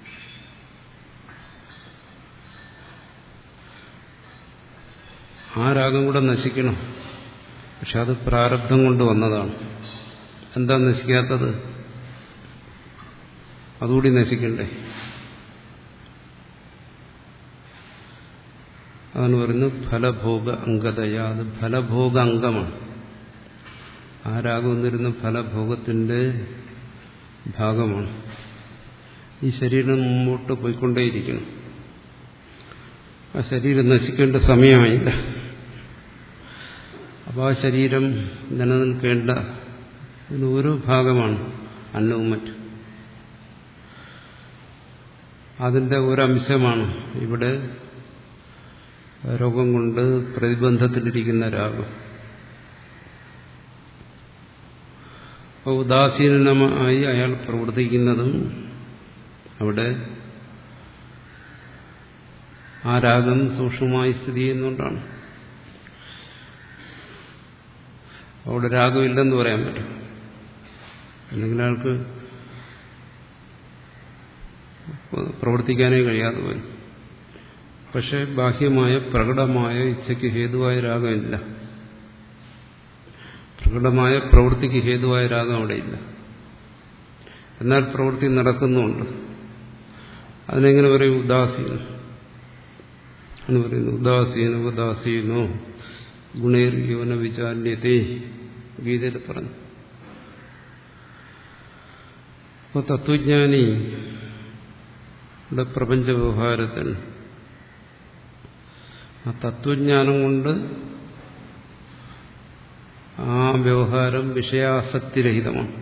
Speaker 1: ആ രാഗം കൂടെ നശിക്കണം പക്ഷെ അത് പ്രാരബ്ധം കൊണ്ട് വന്നതാണ് എന്താ നശിക്കാത്തത് അതുകൂടി നശിക്കണ്ടേ അതാണ് പറയുന്നത് ഫലഭോഗ അംഗതയ അത് ഫലഭോഗ അംഗമാണ് ആ രാഗം വന്നിരുന്ന ഫലഭോഗത്തിന്റെ ഭാഗമാണ് ഈ ശരീരം മുമ്പോട്ട് പോയിക്കൊണ്ടേയിരിക്കണം ആ ശരീരം നശിക്കേണ്ട സമയമായില്ല അപ്പോൾ ആ ശരീരം നിലനിൽക്കേണ്ട ഇതിന് ഓരോ ഭാഗമാണ് അന്നവും മറ്റും അതിന്റെ ഒരംശമാണ് ഇവിടെ രോഗം കൊണ്ട് പ്രതിബന്ധത്തിലിരിക്കുന്ന രാഗം അപ്പോൾ ഉദാസീനമായി അയാൾ പ്രവർത്തിക്കുന്നതും അവിടെ ആ രാഗം സൂക്ഷ്മമായി സ്ഥിതി ചെയ്യുന്നുകൊണ്ടാണ് അവിടെ രാഗമില്ലെന്ന് പറയാൻ പറ്റും അല്ലെങ്കിൽ അയാൾക്ക് പ്രവർത്തിക്കാനേ കഴിയാതെ വരും പക്ഷെ ബാഹ്യമായ പ്രകടമായ ഇച്ഛയ്ക്ക് ഹേതുവായ രാഗമില്ല പ്രകടമായ പ്രവൃത്തിക്ക് ഹേതുവായ രാഗം അവിടെയില്ല എന്നാൽ പ്രവൃത്തി നടക്കുന്നുണ്ട് അതിനെങ്ങനെ പറയും ഉദാസീനം എന്ന് പറയുന്നു ഉദാസീന ഉദാസീനോ ഗുണേർ യോന വിചാല്യത്തെ ഗീതയിൽ പറഞ്ഞു അപ്പോൾ തത്വജ്ഞാനി ഇവിടെ പ്രപഞ്ച വ്യവഹാരത്തിൽ ആ തത്വജ്ഞാനം കൊണ്ട് ആ വ്യവഹാരം വിഷയാസക്തിരഹിതമാണ്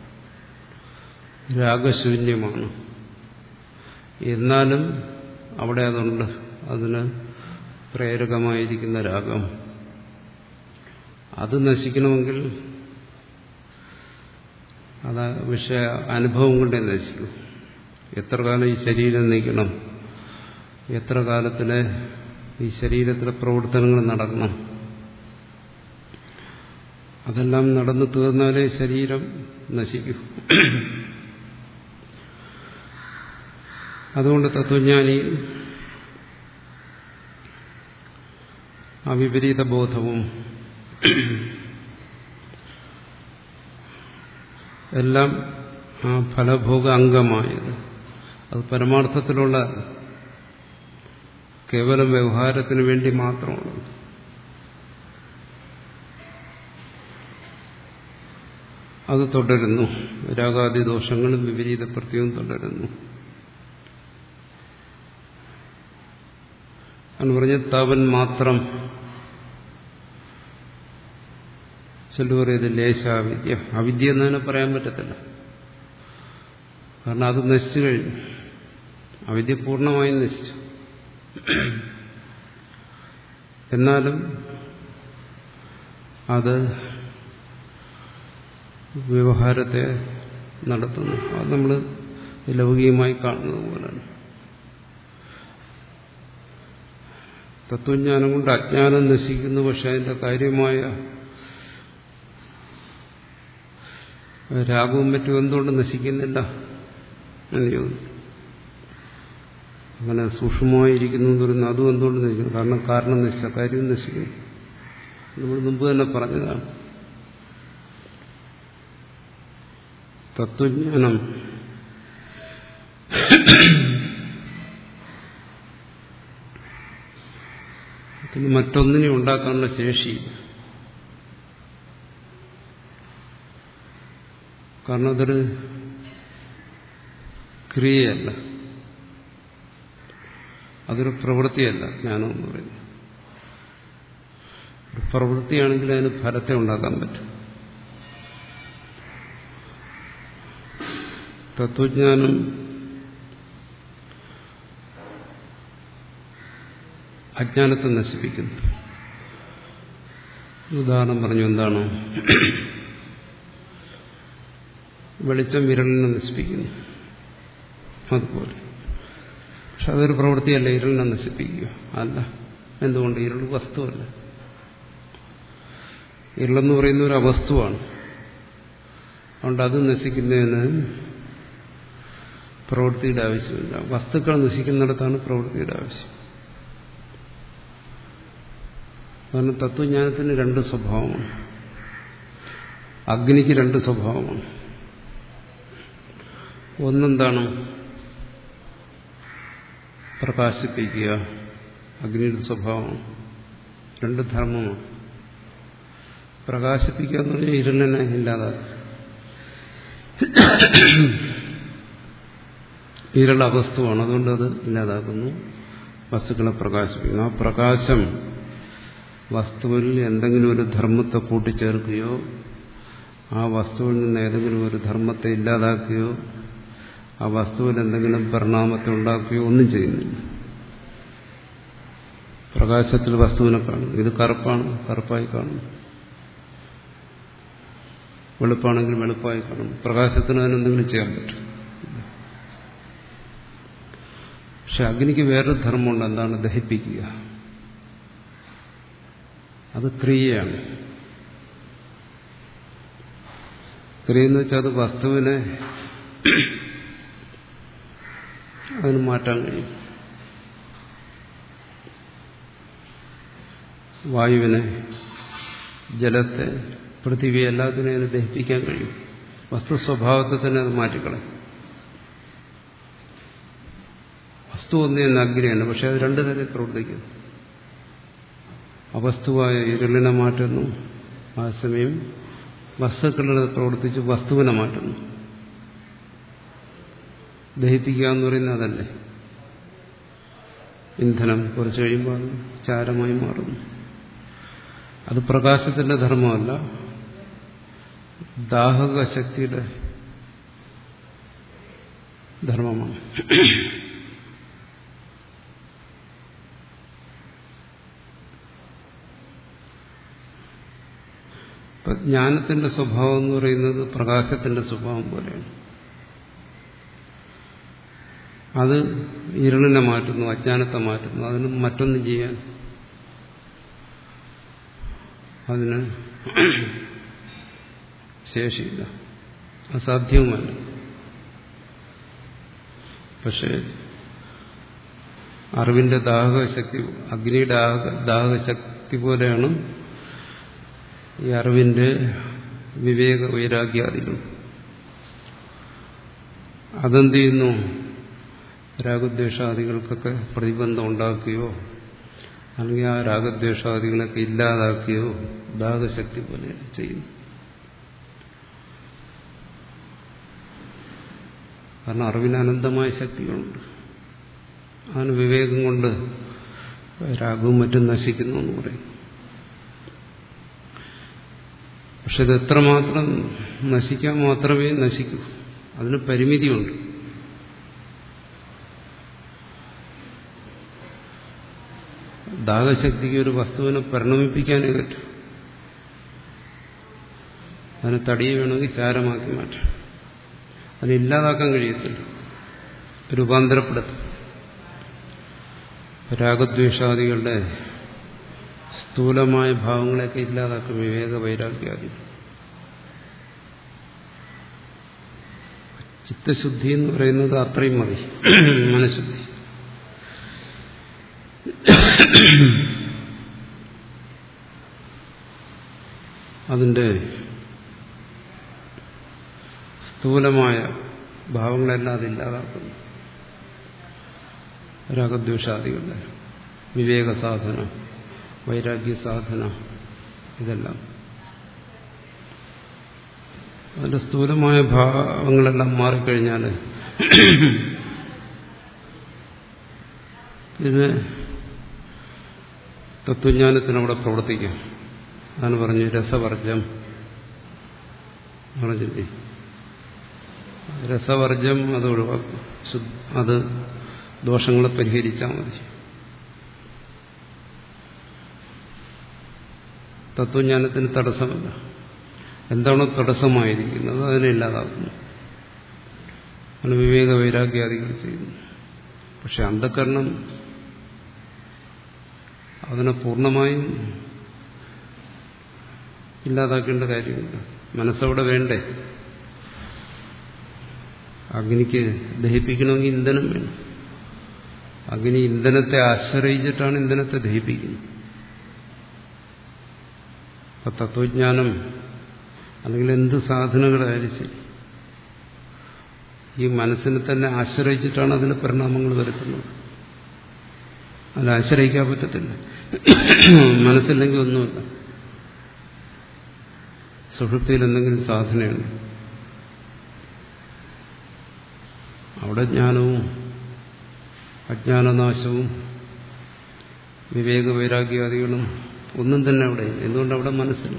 Speaker 1: രാഗശൂന്യമാണ് എന്നാലും അവിടെ അതുണ്ട് അതിന് പ്രേരകമായിരിക്കുന്ന രാഗം അത് നശിക്കണമെങ്കിൽ അത് വിഷയ അനുഭവം കൊണ്ടേ നശിക്കും എത്ര കാലം ഈ ശരീരം നീക്കണം എത്ര കാലത്തിലെ ഈ ശരീരത്തിലെ പ്രവർത്തനങ്ങൾ നടക്കണം അതെല്ലാം നടന്നു തീർന്നാലേ ശരീരം നശിക്കൂ അതുകൊണ്ട് തത്വജ്ഞാനി ആ വിപരീത ബോധവും എല്ലാം ആ ഫലഭോഗ അംഗമായത് അത് പരമാർത്ഥത്തിലുള്ള കേവലം വ്യവഹാരത്തിന് വേണ്ടി മാത്രമുള്ളത് അത് തുടരുന്നു രാഗാദി ദോഷങ്ങളും വിപരീത പ്രത്യവും തുടരുന്നു എന്ന് പറഞ്ഞ് തവൻ മാത്രം ചെല്ലു പറയുന്നത് ലേശാവിദ്യ അവിദ്യ എന്ന് തന്നെ പറയാൻ പറ്റത്തില്ല കാരണം അത് നശിച്ചു കഴിഞ്ഞു അവിദ്യ പൂർണ്ണമായും നശിച്ചു എന്നാലും അത് വ്യവഹാരത്തെ നടത്തുന്നു അത് നമ്മൾ ലൗകികമായി കാണുന്നത് പോലെയാണ് തത്വജ്ഞാനം കൊണ്ട് അജ്ഞാനം നശിക്കുന്നു പക്ഷെ അതിന്റെ കാര്യമായ രാഗവും മറ്റും എന്തുകൊണ്ട് നശിക്കുന്നില്ല എന്ന് ചോദിച്ചു അങ്ങനെ സൂക്ഷ്മമായിരിക്കുന്നു എന്ന് പറയുന്നത് അതും എന്തുകൊണ്ട് നശിക്കുന്നു കാരണം കാരണം നശിച്ച കാര്യം നശിക്കുന്നു നമ്മൾ മുമ്പ് തന്നെ പറഞ്ഞതാണ് തത്വജ്ഞാനം പിന്നെ മറ്റൊന്നിനെ ഉണ്ടാക്കാനുള്ള ശേഷി കാരണം അതൊരു ക്രിയയല്ല അതൊരു പ്രവൃത്തിയല്ല ജ്ഞാനം എന്ന് പറയുന്നത് ഒരു പ്രവൃത്തിയാണെങ്കിൽ അതിന് ഫലത്തെ ഉണ്ടാക്കാൻ പറ്റും തത്വജ്ഞാനം അജ്ഞാനത്തെ നശിപ്പിക്കുന്നു ഉദാഹരണം പറഞ്ഞു എന്താണ് വെളിച്ചം വിരലിനെ നശിപ്പിക്കുന്നു അതുപോലെ പക്ഷെ അതൊരു പ്രവൃത്തിയല്ല ഇരുളിനെ നശിപ്പിക്കുക അല്ല എന്തുകൊണ്ട് ഇരുൾ വസ്തുവല്ല ഇരുളെന്ന് പറയുന്ന ഒരു അവസ്തുവാണ് അതുകൊണ്ട് അത് നശിക്കുന്നതിന് പ്രവൃത്തിയുടെ ആവശ്യമില്ല വസ്തുക്കൾ നശിക്കുന്നിടത്താണ് പ്രവൃത്തിയുടെ ആവശ്യം കാരണം തത്വജ്ഞാനത്തിന് രണ്ട് സ്വഭാവമാണ് അഗ്നിക്ക് രണ്ട് സ്വഭാവമാണ് ഒന്നെന്താണ് പ്രകാശിപ്പിക്കുക അഗ്നിയുടെ സ്വഭാവമാണ് രണ്ട് ധർമ്മമാണ് പ്രകാശിപ്പിക്കുക എന്ന് പറഞ്ഞാൽ ഇരുളിനെ ഇല്ലാതാക്കുക ഇരുള വസ്തുവാണ് അതുകൊണ്ട് അത് ഇല്ലാതാക്കുന്നു വസ്തുക്കളെ പ്രകാശിപ്പിക്കുന്നു ആ പ്രകാശം വസ്തുവിൽ എന്തെങ്കിലും ഒരു ധർമ്മത്തെ കൂട്ടിച്ചേർക്കുകയോ ആ വസ്തുവിൽ നിന്ന് ഏതെങ്കിലും ഒരു ധർമ്മത്തെ ഇല്ലാതാക്കുകയോ ആ വസ്തുവിൽ എന്തെങ്കിലും പരിണാമത്തെ ഉണ്ടാക്കുകയോ ഒന്നും ചെയ്യുന്നില്ല പ്രകാശത്തിൽ വസ്തുവിനെ കാണും ഇത് കറുപ്പാണ് കറുപ്പായി കാണും വെളുപ്പാണെങ്കിൽ വെളുപ്പായി കാണും പ്രകാശത്തിന് അതിനെന്തെങ്കിലും ചെയ്യാൻ പറ്റും പക്ഷെ അഗ്നിക്ക് വേറൊരു ധർമ്മമുണ്ട് എന്താണ് ദഹിപ്പിക്കുക അത് ക്രിയയാണ് ക്രിയ എന്ന് വെച്ചാൽ അത് വസ്തുവിനെ അതിന് മാറ്റാൻ കഴിയും വായുവിനെ ജലത്തെ പൃഥിവി എല്ലാത്തിനെയും അതിന് ദഹിപ്പിക്കാൻ കഴിയും വസ്തു സ്വഭാവത്തെ തന്നെ അത് മാറ്റിക്കളയും വസ്തു ഒന്ന് തന്നെ അഗ്നിയാണ് പക്ഷെ അത് രണ്ടു തരത്തിൽ പ്രവർത്തിക്കുന്നു അവസ്തുവായ ഇരുളിനെ മാറ്റുന്നു ആ സമയം വസ്തുക്കളിൽ പ്രവർത്തിച്ച് വസ്തുവിനെ മാറ്റുന്നു ദഹിപ്പിക്കുക എന്ന് പറയുന്നത് അതല്ലേ ഇന്ധനം കുറച്ച് കഴിയുമ്പോൾ അത് ചാരമായി മാറുന്നു അത് പ്രകാശത്തിന്റെ ധർമ്മമല്ല ദാഹക ശക്തിയുടെ ധർമ്മമാണ് ഇപ്പൊ ജ്ഞാനത്തിന്റെ സ്വഭാവം എന്ന് പറയുന്നത് പ്രകാശത്തിന്റെ സ്വഭാവം പോലെയാണ് അത് ഇരുളിനെ മാറ്റുന്നു അജ്ഞാനത്തെ മാറ്റുന്നു അതിന് മറ്റൊന്നും ചെയ്യാൻ അതിന് ശേഷിയില്ല അസാധ്യവുമല്ല പക്ഷേ അറിവിന്റെ ദാഹകശക്തി അഗ്നിയുടെ ദാഹകശക്തി പോലെയാണ് ഈ അറിവിന്റെ വിവേക വൈരാഗ്യാദികൾ അതെന്ത് ചെയ്യുന്നു രാഗദ്വേഷാദികൾക്കൊക്കെ പ്രതിബന്ധം ഉണ്ടാക്കുകയോ അല്ലെങ്കിൽ ആ രാഗദ്വേഷാദികളൊക്കെ ഇല്ലാതാക്കുകയോ ദാഹശക്തി പോലെ ചെയ്യുന്നു കാരണം അറിവിന് അനന്തമായ ശക്തികളുണ്ട് അതിന് വിവേകം കൊണ്ട് രാഗവും മറ്റും നശിക്കുന്നു എന്ന് പറയും പക്ഷെ ഇത് എത്രമാത്രം നശിക്കാൻ മാത്രമേ നശിക്കൂ അതിന് പരിമിതിയുണ്ട് ദാഹശക്തിക്ക് ഒരു വസ്തുവിനെ പരിണമിപ്പിക്കാനേ പറ്റും അതിന് തടിയെ വേണമെങ്കിൽ ചാരമാക്കി മാറ്റാം അതിനെ ഇല്ലാതാക്കാൻ കഴിയത്തില്ല രൂപാന്തരപ്പെടുത്തും രാഗദ്വേഷാദികളുടെ സ്ഥൂലമായ ഭാവങ്ങളെയൊക്കെ ഇല്ലാതാക്കും വിവേക വൈരാഗ്യാദി ചിത്തശുദ്ധി എന്ന് പറയുന്നത് അത്രയും മതി മനഃശുദ്ധി അതിന്റെ സ്ഥൂലമായ ഭാവങ്ങളെല്ലാം അതില്ലാതാക്കുന്നു രാഗദ്വേഷാദികളുടെ വിവേക സാധന വൈരാഗ്യ സാധന ഇതെല്ലാം അതിന്റെ സ്ഥൂലമായ ഭാവങ്ങളെല്ലാം മാറിക്കഴിഞ്ഞാൽ ഇതിന് തത്വജ്ഞാനത്തിനവിടെ പ്രവർത്തിക്കാം അതാണ് പറഞ്ഞു രസവർജം പറഞ്ഞില്ലേ രസവർജം അത് ഒഴിവാക്കും അത് ദോഷങ്ങളെ പരിഹരിച്ചാൽ മതി തത്വജ്ഞാനത്തിന് തടസ്സമല്ല എന്താണോ തടസ്സമായിരിക്കുന്നത് അതിനെ ഇല്ലാതാക്കുന്നു അതിന് വിവേക വൈരാഗ്യാദികൾ ചെയ്യുന്നു പക്ഷെ അന്ധകരണം അതിനെ പൂർണ്ണമായും ഇല്ലാതാക്കേണ്ട കാര്യമില്ല മനസ്സവിടെ വേണ്ടേ അഗ്നിക്ക് ദഹിപ്പിക്കണമെങ്കിൽ ഇന്ധനം വേണം അഗ്നി ഇന്ധനത്തെ ആശ്രയിച്ചിട്ടാണ് ഇന്ധനത്തെ ദഹിപ്പിക്കുന്നത് അപ്പൊ തത്വജ്ഞാനം അല്ലെങ്കിൽ എന്ത് സാധനങ്ങളായാലും ശരി ഈ മനസ്സിനെ തന്നെ ആശ്രയിച്ചിട്ടാണ് അതിന് പരിണാമങ്ങൾ വരുത്തുന്നത് അതിൽ ആശ്രയിക്കാൻ പറ്റത്തില്ല മനസ്സില്ലെങ്കിൽ ഒന്നുമില്ല സുഷുപ്തിയിൽ എന്തെങ്കിലും സാധനയുണ്ട് അവിടെ ജ്ഞാനവും അജ്ഞാനനാശവും വിവേക വൈരാഗ്യാദികളും ഒന്നും തന്നെ അവിടെ എന്തുകൊണ്ട് അവിടെ മനസ്സില്ല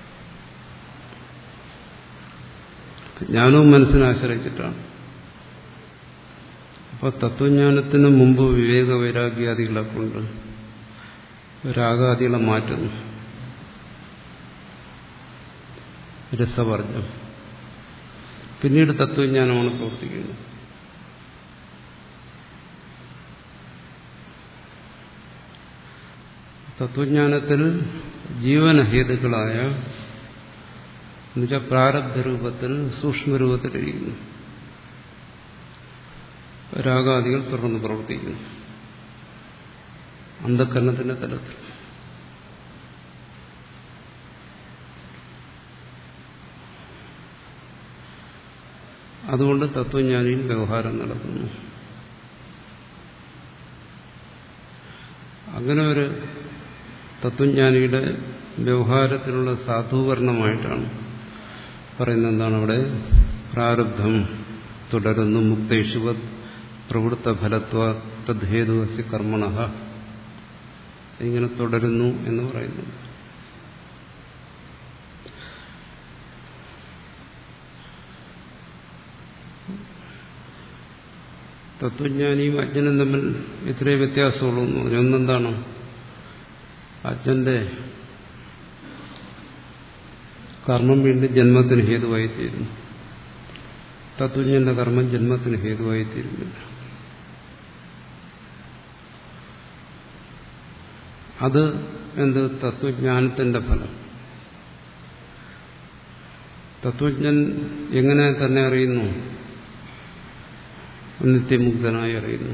Speaker 1: ജ്ഞാനവും മനസ്സിനെ ആശ്രയിച്ചിട്ടാണ് അപ്പൊ തത്വജ്ഞാനത്തിന് മുമ്പ് വിവേക വൈരാഗ്യാദികളെ കൊണ്ട് രാഗാദികളെ മാറ്റുന്നു രസവർജം പിന്നീട് തത്വജ്ഞാനമാണ് പ്രവർത്തിക്കുന്നത് തത്വജ്ഞാനത്തിൽ ജീവനഹേതുക്കളായ എന്നുവെച്ചാൽ പ്രാരബ്ധ രൂപത്തിൽ സൂക്ഷ്മരൂപത്തിലിരിക്കുന്നു രാഗാദികൾ തുടർന്ന് പ്രവർത്തിക്കുന്നു അന്ധക്കരണത്തിന്റെ തലത്തിൽ അതുകൊണ്ട് തത്വജ്ഞാനിയിൽ വ്യവഹാരം നടക്കുന്നു അങ്ങനെ ഒരു തത്വജ്ഞാനിയുടെ വ്യവഹാരത്തിലുള്ള സാധൂകരണമായിട്ടാണ് പറയുന്നത് എന്താണ് അവിടെ പ്രാരബ്ധം തുടരുന്നു മുക്തേഷുവ പ്രവൃത്ത ഫലത്വ തദ്ഹേതുവസ്യ കർമ്മണ ഇങ്ങനെ തുടരുന്നു എന്ന് പറയുന്നു തത്വജ്ഞാനിയും അജ്ഞനും തമ്മിൽ ഇത്രേ വ്യത്യാസമുള്ളൂ എന്ന് പറഞ്ഞു ഒന്നെന്താണ് അജ്ഞന്റെ കർമ്മം വീണ്ടും ജന്മത്തിന് ഹേതുവായി തീരുന്നു തത്വജ്ഞന്റെ കർമ്മം ജന്മത്തിന് ഹേതുവായി തീരുന്നില്ല അത് എന്ത് തത്വജ്ഞാനത്തിന്റെ ഫലം തത്വജ്ഞൻ എങ്ങനെ തന്നെ അറിയുന്നു നിത്യമുക്തനായി അറിയുന്നു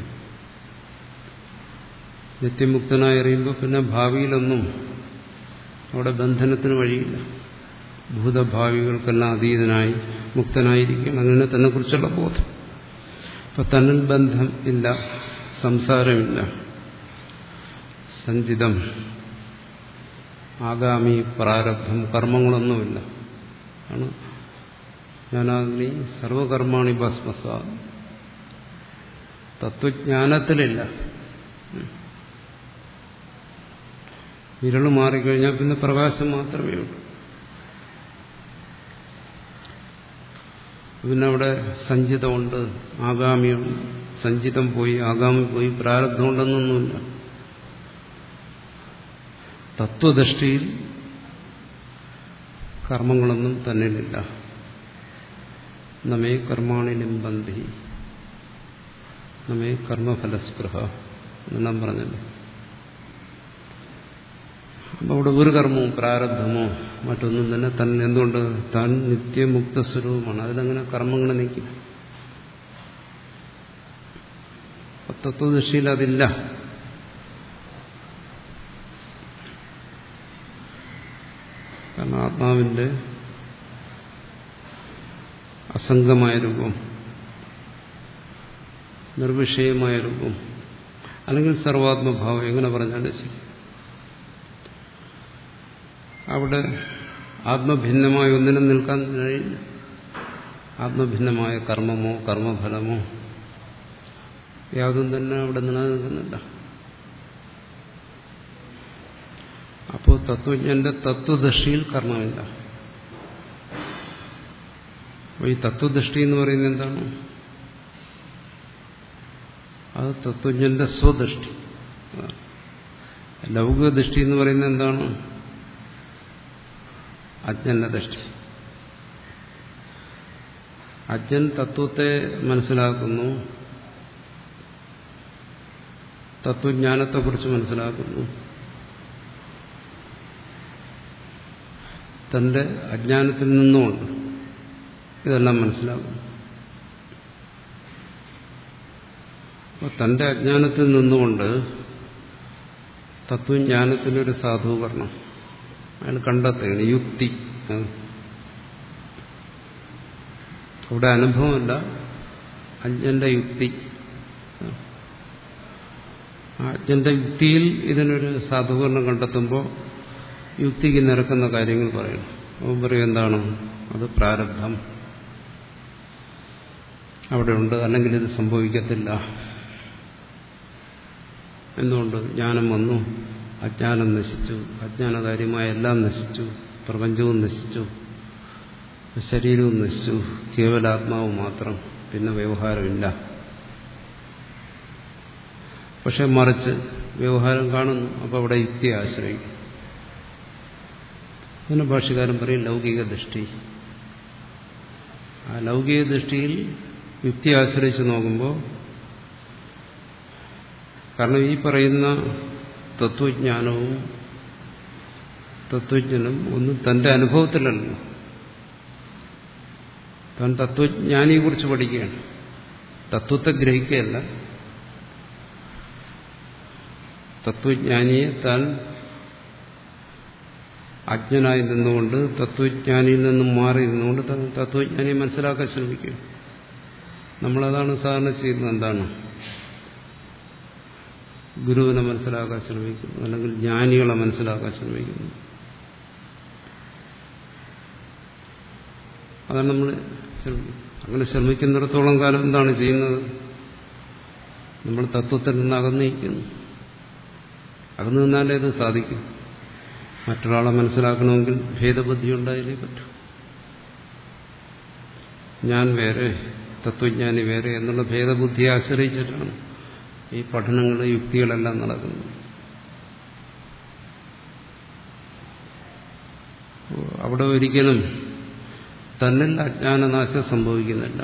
Speaker 1: നിത്യമുക്തനായി അറിയുമ്പോൾ പിന്നെ ഭാവിയിലൊന്നും അവിടെ ബന്ധനത്തിന് വഴിയില്ല ഭൂതഭാവികൾക്കെല്ലാം അതീതനായി മുക്തനായിരിക്കണം അങ്ങനെ തന്നെ കുറിച്ചുള്ള ബോധം അപ്പൊ തന്നിൽ ബന്ധം ഇല്ല സംസാരമില്ല സഞ്ചിതം ആഗാമി പ്രാരബ്ധം കർമ്മങ്ങളൊന്നുമില്ല ആണ് ജ്ഞാനാഗ്നി സർവകർമാണി ഭസ്മസ തത്വജ്ഞാനത്തിലില്ല വിരൾ മാറിക്കഴിഞ്ഞാൽ പിന്നെ പ്രകാശം മാത്രമേ ഉള്ളൂ പിന്നെ അവിടെ സഞ്ചിതമുണ്ട് ആഗാമിയുണ്ട് സഞ്ചിതം പോയി ആഗാമി പോയി പ്രാരബ്ധമുണ്ടെന്നൊന്നുമില്ല തത്വദൃഷ്ടിയിൽ കർമ്മങ്ങളൊന്നും തന്നിലില്ല നമ്മെ കർമാണി നിമ്പന്തി നമ്മെ കർമ്മഫലസ്പൃഹ എന്നെല്ലാം പറഞ്ഞല്ലോ അപ്പൊ അവിടെ ഒരു കർമ്മവും പ്രാരബ്ധമോ മറ്റൊന്നും തന്നെ തന്നെ എന്തുകൊണ്ട് താൻ നിത്യമുക്ത സ്വരൂപമാണ് അതിലങ്ങനെ കർമ്മങ്ങൾ നീക്കും തത്വദൃഷ്ടിയിൽ അതില്ല കാരണം ആത്മാവിന്റെ അസംഗമായ രൂപം നിർവിഷയമായ രൂപം അല്ലെങ്കിൽ സർവാത്മഭാവം എങ്ങനെ പറഞ്ഞാലും ശരി അവിടെ ആത്മഭിന്നമായ ഒന്നിനും നിൽക്കാൻ കഴിയില്ല ആത്മഭിന്നമായ കർമ്മമോ കർമ്മഫലമോ യാതൊന്നും തന്നെ അവിടെ നിലനിൽക്കുന്നില്ല അപ്പോൾ തത്വജ്ഞന്റെ തത്വദൃഷ്ടിയിൽ കർമ്മമില്ല അപ്പോൾ ഈ തത്വദൃഷ്ടി എന്ന് പറയുന്നത് എന്താണ് അത് തത്വജ്ഞന്റെ സ്വദൃഷ്ടി ലൗകിക ദൃഷ്ടി എന്ന് പറയുന്നത് എന്താണ് അജ്ഞന്റെ ദൃഷ്ടി അജ്ഞൻ തത്വത്തെ മനസ്സിലാക്കുന്നു തത്വജ്ഞാനത്തെക്കുറിച്ച് മനസ്സിലാക്കുന്നു തന്റെ അജ്ഞാനത്തിൽ നിന്നുകൊണ്ട് ഇതെല്ലാം മനസ്സിലാക്കുന്നു അപ്പോൾ തന്റെ അജ്ഞാനത്തിൽ നിന്നുകൊണ്ട് തത്വജ്ഞാനത്തിനൊരു സാധൂകരണം അയാൾ കണ്ടെത്തുകയാണ് യുക്തി അവിടെ അനുഭവമല്ല അജ്ഞന്റെ യുക്തി അജ്ഞന്റെ യുക്തിയിൽ ഇതിനൊരു സാധൂകരണം കണ്ടെത്തുമ്പോൾ യുക്തിക്ക് നിരക്കുന്ന കാര്യങ്ങൾ പറയണം അവൻ പറയും എന്താണ് അത് പ്രാരബ്ധം അവിടെ ഉണ്ട് അല്ലെങ്കിൽ ഇത് സംഭവിക്കത്തില്ല എന്തുകൊണ്ട് ജ്ഞാനം വന്നു അജ്ഞാനം നശിച്ചു അജ്ഞാനകാര്യമായ എല്ലാം നശിച്ചു പ്രപഞ്ചവും നശിച്ചു ശരീരവും നശിച്ചു കേവലാത്മാവ് മാത്രം പിന്നെ വ്യവഹാരമില്ല പക്ഷെ മറിച്ച് വ്യവഹാരം കാണുന്നു അപ്പോൾ അവിടെ യുക്തി ആശ്രയിക്കും അങ്ങനെ ഭാഷകാരൻ പറയും ലൗകിക ദൃഷ്ടി ആ ലൗകിക ദൃഷ്ടിയിൽ യുക്തി ആശ്രയിച്ച് നോക്കുമ്പോൾ കാരണം ഈ പറയുന്ന തത്വജ്ഞാനവും തത്വജ്ഞനും ഒന്നും തന്റെ അനുഭവത്തിലല്ല താൻ തത്വജ്ഞാനിയെ കുറിച്ച് പഠിക്കുകയാണ് തത്വത്തെ ഗ്രഹിക്കുകയല്ല തത്വജ്ഞാനിയെ താൻ അജ്ഞനായി നിന്നുകൊണ്ട് തത്വജ്ഞാനിയിൽ നിന്നും മാറി നിന്നുകൊണ്ട് തത്വജ്ഞാനിയെ മനസ്സിലാക്കാൻ ശ്രമിക്കുക നമ്മളതാണ് സാധാരണ ചെയ്യുന്നത് എന്താണ് ഗുരുവിനെ മനസ്സിലാക്കാൻ ശ്രമിക്കുന്നു അല്ലെങ്കിൽ ജ്ഞാനികളെ മനസ്സിലാക്കാൻ ശ്രമിക്കുന്നു അതാണ് നമ്മൾ അങ്ങനെ ശ്രമിക്കുന്നിടത്തോളം കാലം എന്താണ് ചെയ്യുന്നത് നമ്മൾ തത്വത്തിൽ നിന്ന് അകന്നിരിക്കുന്നു അകന്നു നിന്നാലേ ഇത് സാധിക്കും മറ്റൊരാളെ മനസ്സിലാക്കണമെങ്കിൽ ഭേദബുദ്ധി ഉണ്ടായാലേ പറ്റൂ ഞാൻ വേറെ തത്വജ്ഞാനി വേറെ എന്നുള്ള ഭേദബുദ്ധിയെ ആശ്രയിച്ചിട്ടാണ് ഈ പഠനങ്ങൾ യുക്തികളെല്ലാം നടക്കുന്നത് അവിടെ ഒരിക്കലും തന്നിൽ അജ്ഞാനനാശം സംഭവിക്കുന്നില്ല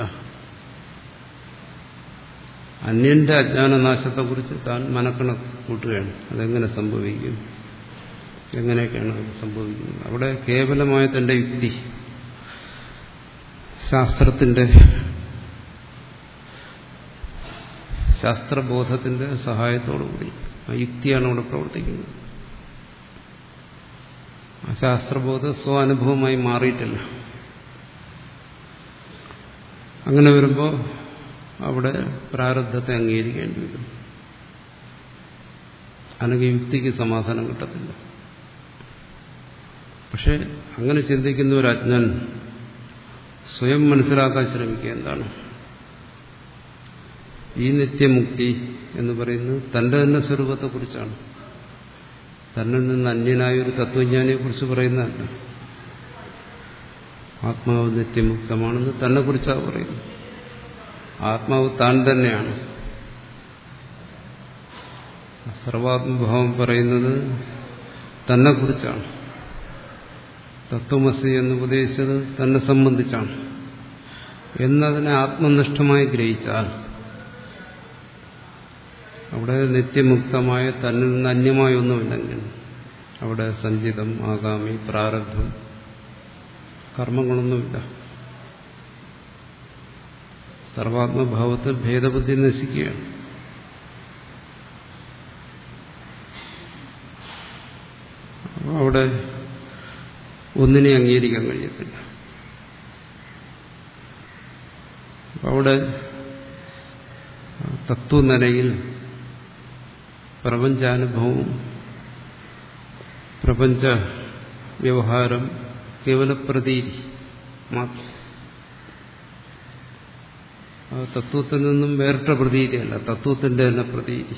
Speaker 1: അന്യന്റെ അജ്ഞാനനാശത്തെക്കുറിച്ച് താൻ മനക്കണക്ക് കൂട്ടുകയാണ് അതെങ്ങനെ സംഭവിക്കും എങ്ങനെയൊക്കെയാണ് അത് സംഭവിക്കുന്നത് അവിടെ കേവലമായ തന്റെ യുക്തി ശാസ്ത്രത്തിന്റെ ശാസ്ത്രബോധത്തിന്റെ സഹായത്തോടുകൂടി ആ യുക്തിയാണ് അവിടെ പ്രവർത്തിക്കുന്നത് ആ ശാസ്ത്രബോധം സ്വാനുഭവമായി മാറിയിട്ടില്ല അങ്ങനെ വരുമ്പോൾ അവിടെ പ്രാരബ്ധത്തെ അംഗീകരിക്കേണ്ടി വരും അല്ലെങ്കിൽ യുക്തിക്ക് സമാധാനം കിട്ടത്തില്ല പക്ഷെ അങ്ങനെ ചിന്തിക്കുന്ന ഒരു അജ്ഞൻ സ്വയം മനസ്സിലാക്കാൻ ശ്രമിക്കുക എന്താണ് ഈ നിത്യമുക്തി എന്ന് പറയുന്നത് തന്റെ തന്നെ സ്വരൂപത്തെക്കുറിച്ചാണ് തന്നിൽ നിന്ന് അന്യനായ ഒരു തത്വജ്ഞാനിയെ കുറിച്ച് പറയുന്നതല്ല ആത്മാവ് നിത്യമുക്തമാണെന്ന് തന്നെ കുറിച്ചാണ് പറയുന്നത് ആത്മാവ് താൻ തന്നെയാണ് സർവാത്മഭാവം പറയുന്നത് തന്നെ കുറിച്ചാണ് തത്വമസി എന്ന് ഉപദേശിച്ചത് തന്നെ സംബന്ധിച്ചാണ് എന്നതിനെ ആത്മനിഷ്ഠമായി ഗ്രഹിച്ചാൽ അവിടെ നിത്യമുക്തമായ തന്നിൽ നിന്ന് അന്യമായ ഒന്നുമില്ലെങ്കിൽ അവിടെ സഞ്ചിതം ആഗാമി പ്രാരബ്ധം കർമ്മങ്ങളൊന്നുമില്ല സർവാത്മഭാവത്തിൽ ഭേദബുദ്ധി നശിക്കുകയാണ് അപ്പോൾ അവിടെ ഒന്നിനെ അംഗീകരിക്കാൻ കഴിയത്തില്ല അവിടെ തത്വനിലയിൽ പ്രപഞ്ചാനുഭവം പ്രപഞ്ച വ്യവഹാരം കേവല പ്രതീതി മാത്രം ആ തത്വത്തിൽ നിന്നും വേറിട്ട പ്രതീതിയല്ല തത്വത്തിന്റെ തന്നെ പ്രതീതി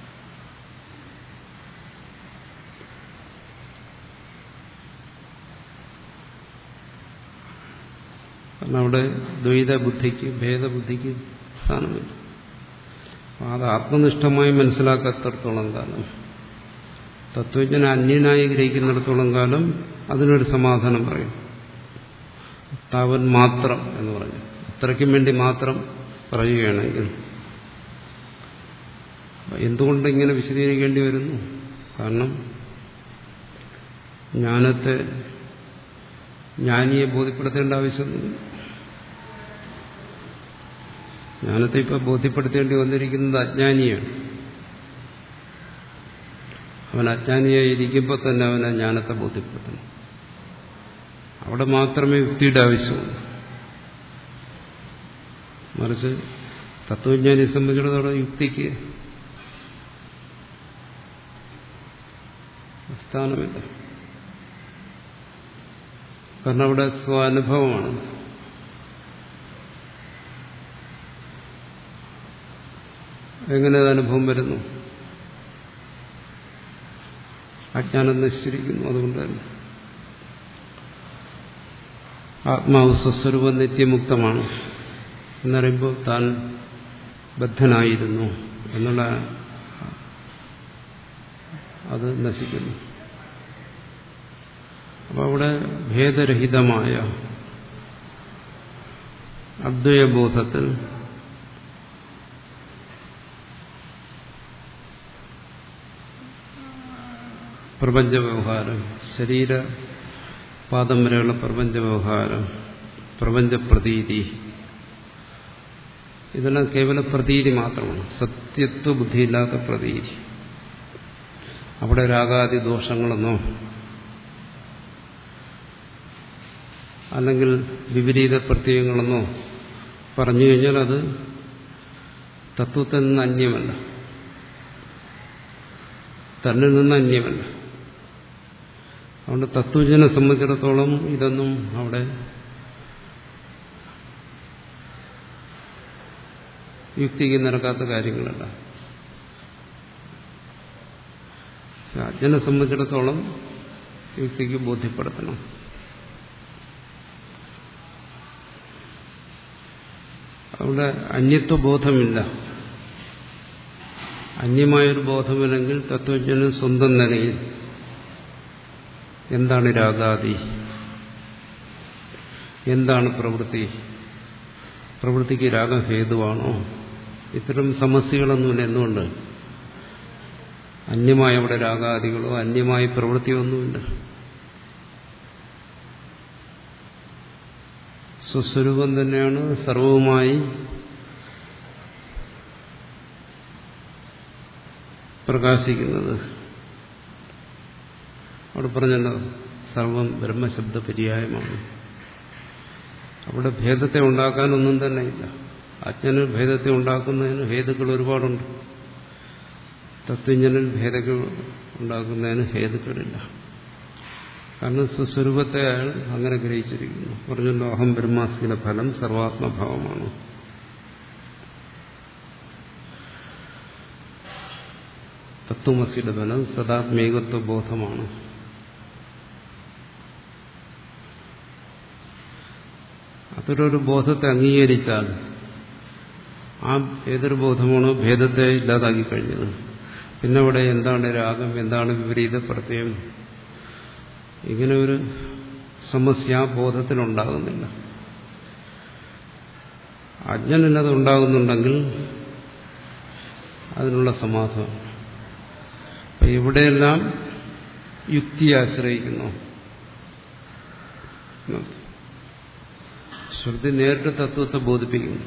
Speaker 1: കാരണം അവിടെ ദ്വൈത ബുദ്ധിക്ക് ഭേദബുദ്ധിക്ക് സ്ഥാനമില്ല അത് ആത്മനിഷ്ഠമായി മനസ്സിലാക്കാത്തടത്തോളം കാലം തത്വജ്ഞന അന്യനായി ഗ്രഹിക്കുന്നിടത്തോളം കാലം അതിനൊരു സമാധാനം പറയും താവൻ മാത്രം എന്ന് പറഞ്ഞു അത്രയ്ക്കും വേണ്ടി മാത്രം പറയുകയാണെങ്കിൽ എന്തുകൊണ്ട് ഇങ്ങനെ വിശദീകരിക്കേണ്ടി വരുന്നു കാരണം ജ്ഞാനത്തെ ജ്ഞാനിയെ ബോധ്യപ്പെടുത്തേണ്ട ആവശ്യമൊന്നുമില്ല ജ്ഞാനത്തെ ഇപ്പൊ ബോധ്യപ്പെടുത്തേണ്ടി വന്നിരിക്കുന്നത് അജ്ഞാനിയാണ് അവൻ അജ്ഞാനിയായി ഇരിക്കുമ്പോൾ തന്നെ അവനെ ജ്ഞാനത്തെ ബോധ്യപ്പെടുത്തണം അവിടെ മാത്രമേ യുക്തിയുടെ ആവശ്യമുള്ളൂ മറിച്ച് തത്വജ്ഞാനിയെ സംബന്ധിച്ചിടത്തോളം യുക്തിക്ക് സ്ഥാനമില്ല കാരണം അവിടെ സ്വാനുഭവമാണ് എങ്ങനെ അത് അനുഭവം വരുന്നു അജ്ഞാനം നശിച്ചിരിക്കുന്നു അതുകൊണ്ട് തന്നെ ആത്മാവ് സ്വസ്വരൂപം നിത്യമുക്തമാണ് എന്നറിയുമ്പോൾ താൻ ബദ്ധനായിരുന്നു എന്നുള്ള അത് നശിക്കുന്നു അപ്പോൾ അവിടെ ഭേദരഹിതമായ അദ്വൈബോധത്തിൽ പ്രപഞ്ച വ്യവഹാരം ശരീര പാദം വരെയുള്ള പ്രപഞ്ച വ്യവഹാരം പ്രപഞ്ച പ്രതീതി ഇതെല്ലാം കേവല പ്രതീതി മാത്രമാണ് സത്യത്വ ബുദ്ധിയില്ലാത്ത പ്രതീതി അവിടെ രാഗാദി ദോഷങ്ങളെന്നോ അല്ലെങ്കിൽ വിപരീത പ്രത്യയങ്ങളെന്നോ പറഞ്ഞു കഴിഞ്ഞാൽ അത് തത്വത്തിൽ നിന്ന് അന്യമല്ല തന്നിൽ നിന്ന് അന്യമല്ല അതുകൊണ്ട് തത്വജനെ സംബന്ധിച്ചിടത്തോളം ഇതൊന്നും അവിടെ യുക്തിക്ക് നിരക്കാത്ത കാര്യങ്ങളല്ല അജ്ഞനെ സംബന്ധിച്ചിടത്തോളം യുക്തിക്ക് ബോധ്യപ്പെടുത്തണം അവിടെ അന്യത്വ ബോധമില്ല അന്യമായൊരു ബോധമില്ലെങ്കിൽ തത്വജ്ഞന് സ്വന്തം നിലയിൽ എന്താണ് രാഗാദി എന്താണ് പ്രവൃത്തി പ്രവൃത്തിക്ക് രാഗം ഹേതുവാണോ ഇത്തരം സമസ്യകളൊന്നുമില്ല എന്തുകൊണ്ട് അന്യമായ അവിടെ രാഗാദികളോ അന്യമായ പ്രവൃത്തിയോ ഒന്നുമില്ല സ്വസ്വരൂപം തന്നെയാണ് സർവവുമായി പ്രകാശിക്കുന്നത് അവിടെ പറഞ്ഞല്ലോ സർവം ബ്രഹ്മശബ്ദ പര്യായമാണ് അവിടെ ഭേദത്തെ ഉണ്ടാക്കാനൊന്നും തന്നെ ഇല്ല അജ്ഞനിൽ ഭേദത്തെ ഉണ്ടാക്കുന്നതിന് ഹേതുക്കൾ ഒരുപാടുണ്ട് തത്വജ്ഞനിൽ ഭേദങ്ങൾ ഉണ്ടാക്കുന്നതിന് ഹേതുക്കളില്ല കാരണം സ്വസ്വരൂപത്തെ അയാൾ അങ്ങനെ ഗ്രഹിച്ചിരിക്കുന്നു പറഞ്ഞല്ലോ അഹം ബ്രഹ്മാസ്മിയുടെ ഫലം സർവാത്മഭാവമാണ് തത്വമസിയുടെ ഫലം സദാത്മേകത്വ ബോധമാണ് അത്തരൊരു ബോധത്തെ അംഗീകരിച്ചാൽ ആ ഏതൊരു ബോധമാണോ ഭേദത്തെ ഇല്ലാതാക്കി കഴിഞ്ഞത് പിന്നെ അവിടെ എന്താണ് രാഗം എന്താണ് വിപരീത പ്രത്യയം ഇങ്ങനെ ഒരു സമസ്യ ആ ബോധത്തിലുണ്ടാകുന്നില്ല അജ്ഞനിന്നത് ഉണ്ടാകുന്നുണ്ടെങ്കിൽ അതിനുള്ള സമാധാനം അപ്പൊ ഇവിടെയെല്ലാം യുക്തിയെ ആശ്രയിക്കുന്നു ശ്രുതി നേരിട്ട് തത്വത്തെ ബോധിപ്പിക്കുന്നു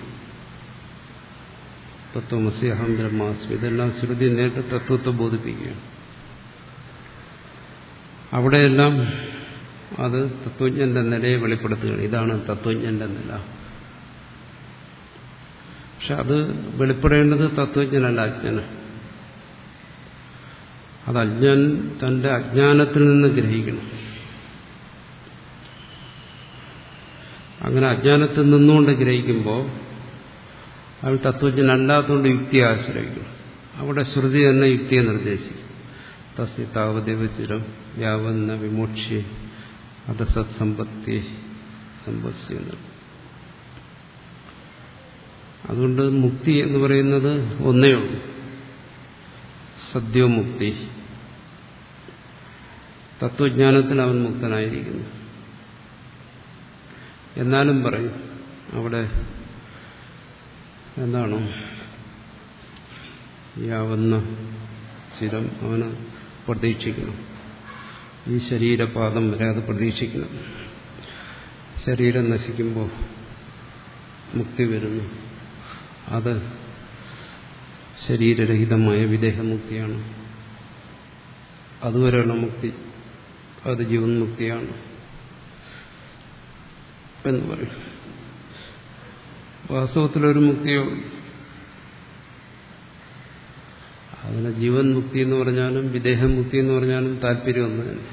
Speaker 1: തത്വമസി അഹം ബ്രഹ്മാസ്മി ഇതെല്ലാം ശ്രുതി നേരിട്ട് തത്വത്തെ ബോധിപ്പിക്കുകയാണ് അവിടെയെല്ലാം അത് തത്വജ്ഞന്റെ നിലയെ വെളിപ്പെടുത്തുകയാണ് ഇതാണ് തത്വജ്ഞന്റെ നില പക്ഷെ അത് വെളിപ്പെടേണ്ടത് തത്വജ്ഞനല്ല അജ്ഞന് അത് അജ്ഞൻ തന്റെ അജ്ഞാനത്തിൽ നിന്ന് ഗ്രഹിക്കണം അങ്ങനെ അജ്ഞാനത്തിൽ നിന്നുകൊണ്ട് ഗ്രഹിക്കുമ്പോൾ അയാൾ തത്വജ്ഞനല്ലാത്തതുകൊണ്ട് യുക്തിയെ ആശ്രയിക്കണം അവിടെ ശ്രുതി തന്നെ യുക്തിയെ നിർദ്ദേശിക്കും തസ്യ താവദേവചിരം യാവന്ന വിമോക്ഷ്യ അത് സത്സമ്പത്തി സമ്പത്തി അതുകൊണ്ട് മുക്തി എന്ന് പറയുന്നത് ഒന്നേ ഉള്ളൂ സദ്യോമുക്തി തത്വജ്ഞാനത്തിൽ അവൻ മുക്തനായിരിക്കുന്നു എന്നാലും പറയും അവിടെ എന്താണ് യാവുന്ന സ്ഥിരം അവന് പ്രതീക്ഷിക്കണം ഈ ശരീരപാദം വരെ അത് പ്രതീക്ഷിക്കണം ശരീരം നശിക്കുമ്പോൾ മുക്തി വരുന്നു അത് ശരീരരഹിതമായ വിദേഹമുക്തിയാണ് അതുവരെയുള്ള മുക്തി അത് ജീവൻ മുക്തിയാണ് എന്ന് പറയും വാസ്തവത്തിലൊരു മുക്തിയോ അത് അങ്ങനെ ജീവൻ മുക്തി എന്ന് പറഞ്ഞാലും വിദേഹം മുക്തി എന്ന് പറഞ്ഞാലും താല്പര്യം ഒന്ന് തന്നെ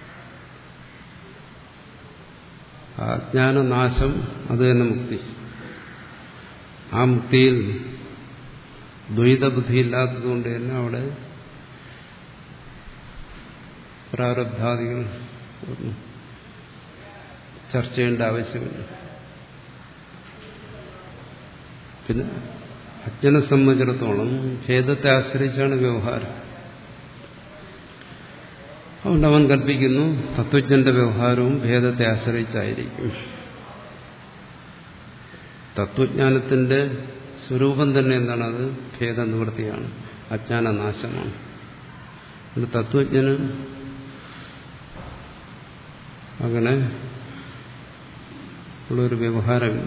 Speaker 1: അജ്ഞാനനാശം അത് തന്നെ മുക്തി ആ മുക്തിയിൽ ദ്വൈതബുദ്ധി ഇല്ലാത്തതുകൊണ്ട് തന്നെ അവിടെ പ്രാരബ്ധാദികൾ ഒന്നും ചർച്ച ചെയ്യേണ്ട ആവശ്യമില്ല പിന്നെ അജ്ഞനെ സംബന്ധിച്ചിടത്തോളം ഭേദത്തെ ആശ്രയിച്ചാണ് വ്യവഹാരം അതുകൊണ്ട് അവൻ കൽപ്പിക്കുന്നു തത്വജ്ഞന്റെ വ്യവഹാരവും ഭേദത്തെ ആശ്രയിച്ചായിരിക്കും തത്വജ്ഞാനത്തിന്റെ സ്വരൂപം തന്നെ എന്താണ് അത് ഭേദനിവൃത്തിയാണ് അജ്ഞാനനാശമാണ് ഒരു തത്വജ്ഞന് അങ്ങനെ ഉള്ളൊരു വ്യവഹാരമില്ല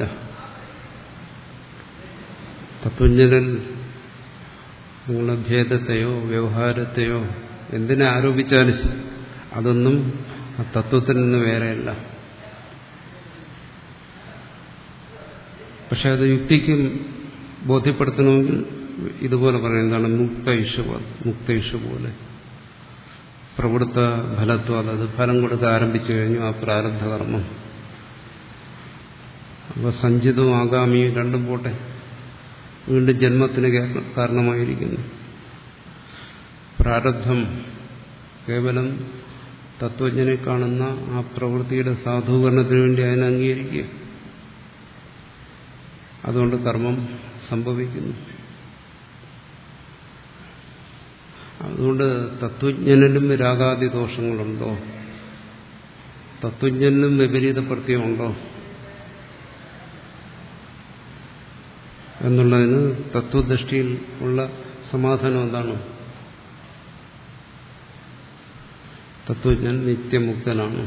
Speaker 1: തത്വജ്ഞനിൽ നിങ്ങളുടെ ഭേദത്തെയോ വ്യവഹാരത്തെയോ എന്തിനെ ആരോപിച്ചാലും അതൊന്നും ആ തത്വത്തിൽ നിന്ന് വേറെയല്ല പക്ഷെ അത് യുക്തിക്കും ബോധ്യപ്പെടുത്തണമെങ്കിൽ ഇതുപോലെ പറയും എന്താണ് മുക്ത ഇഷു മുക്ത ഇഷു പോലെ പ്രവൃത്ത ഫലത്വം അത് ഫലം കൊടുക്കാൻ ആരംഭിച്ചു കഴിഞ്ഞു ആ പ്രാരബ്ധ കർമ്മം അപ്പോൾ സഞ്ചിതവും ആഗാമിയും രണ്ടും പോട്ടെ വീണ്ടും ജന്മത്തിന് കാരണമായിരിക്കുന്നു പ്രാരബ്ധം കേവലം തത്വജ്ഞനെ കാണുന്ന ആ പ്രവൃത്തിയുടെ സാധൂകരണത്തിന് വേണ്ടി അതിനെ അംഗീകരിക്കുക അതുകൊണ്ട് കർമ്മം സംഭവിക്കുന്നു അതുകൊണ്ട് തത്വജ്ഞനിലും രാഗാദി ദോഷങ്ങളുണ്ടോ തത്വജ്ഞനിലും വിപരീത പ്രത്യമുണ്ടോ എന്നുള്ളതിന് തത്വദൃഷ്ടിയിൽ ഉള്ള സമാധാനം എന്താണ് തത്വജ്ഞൻ നിത്യമുക്തനാണ്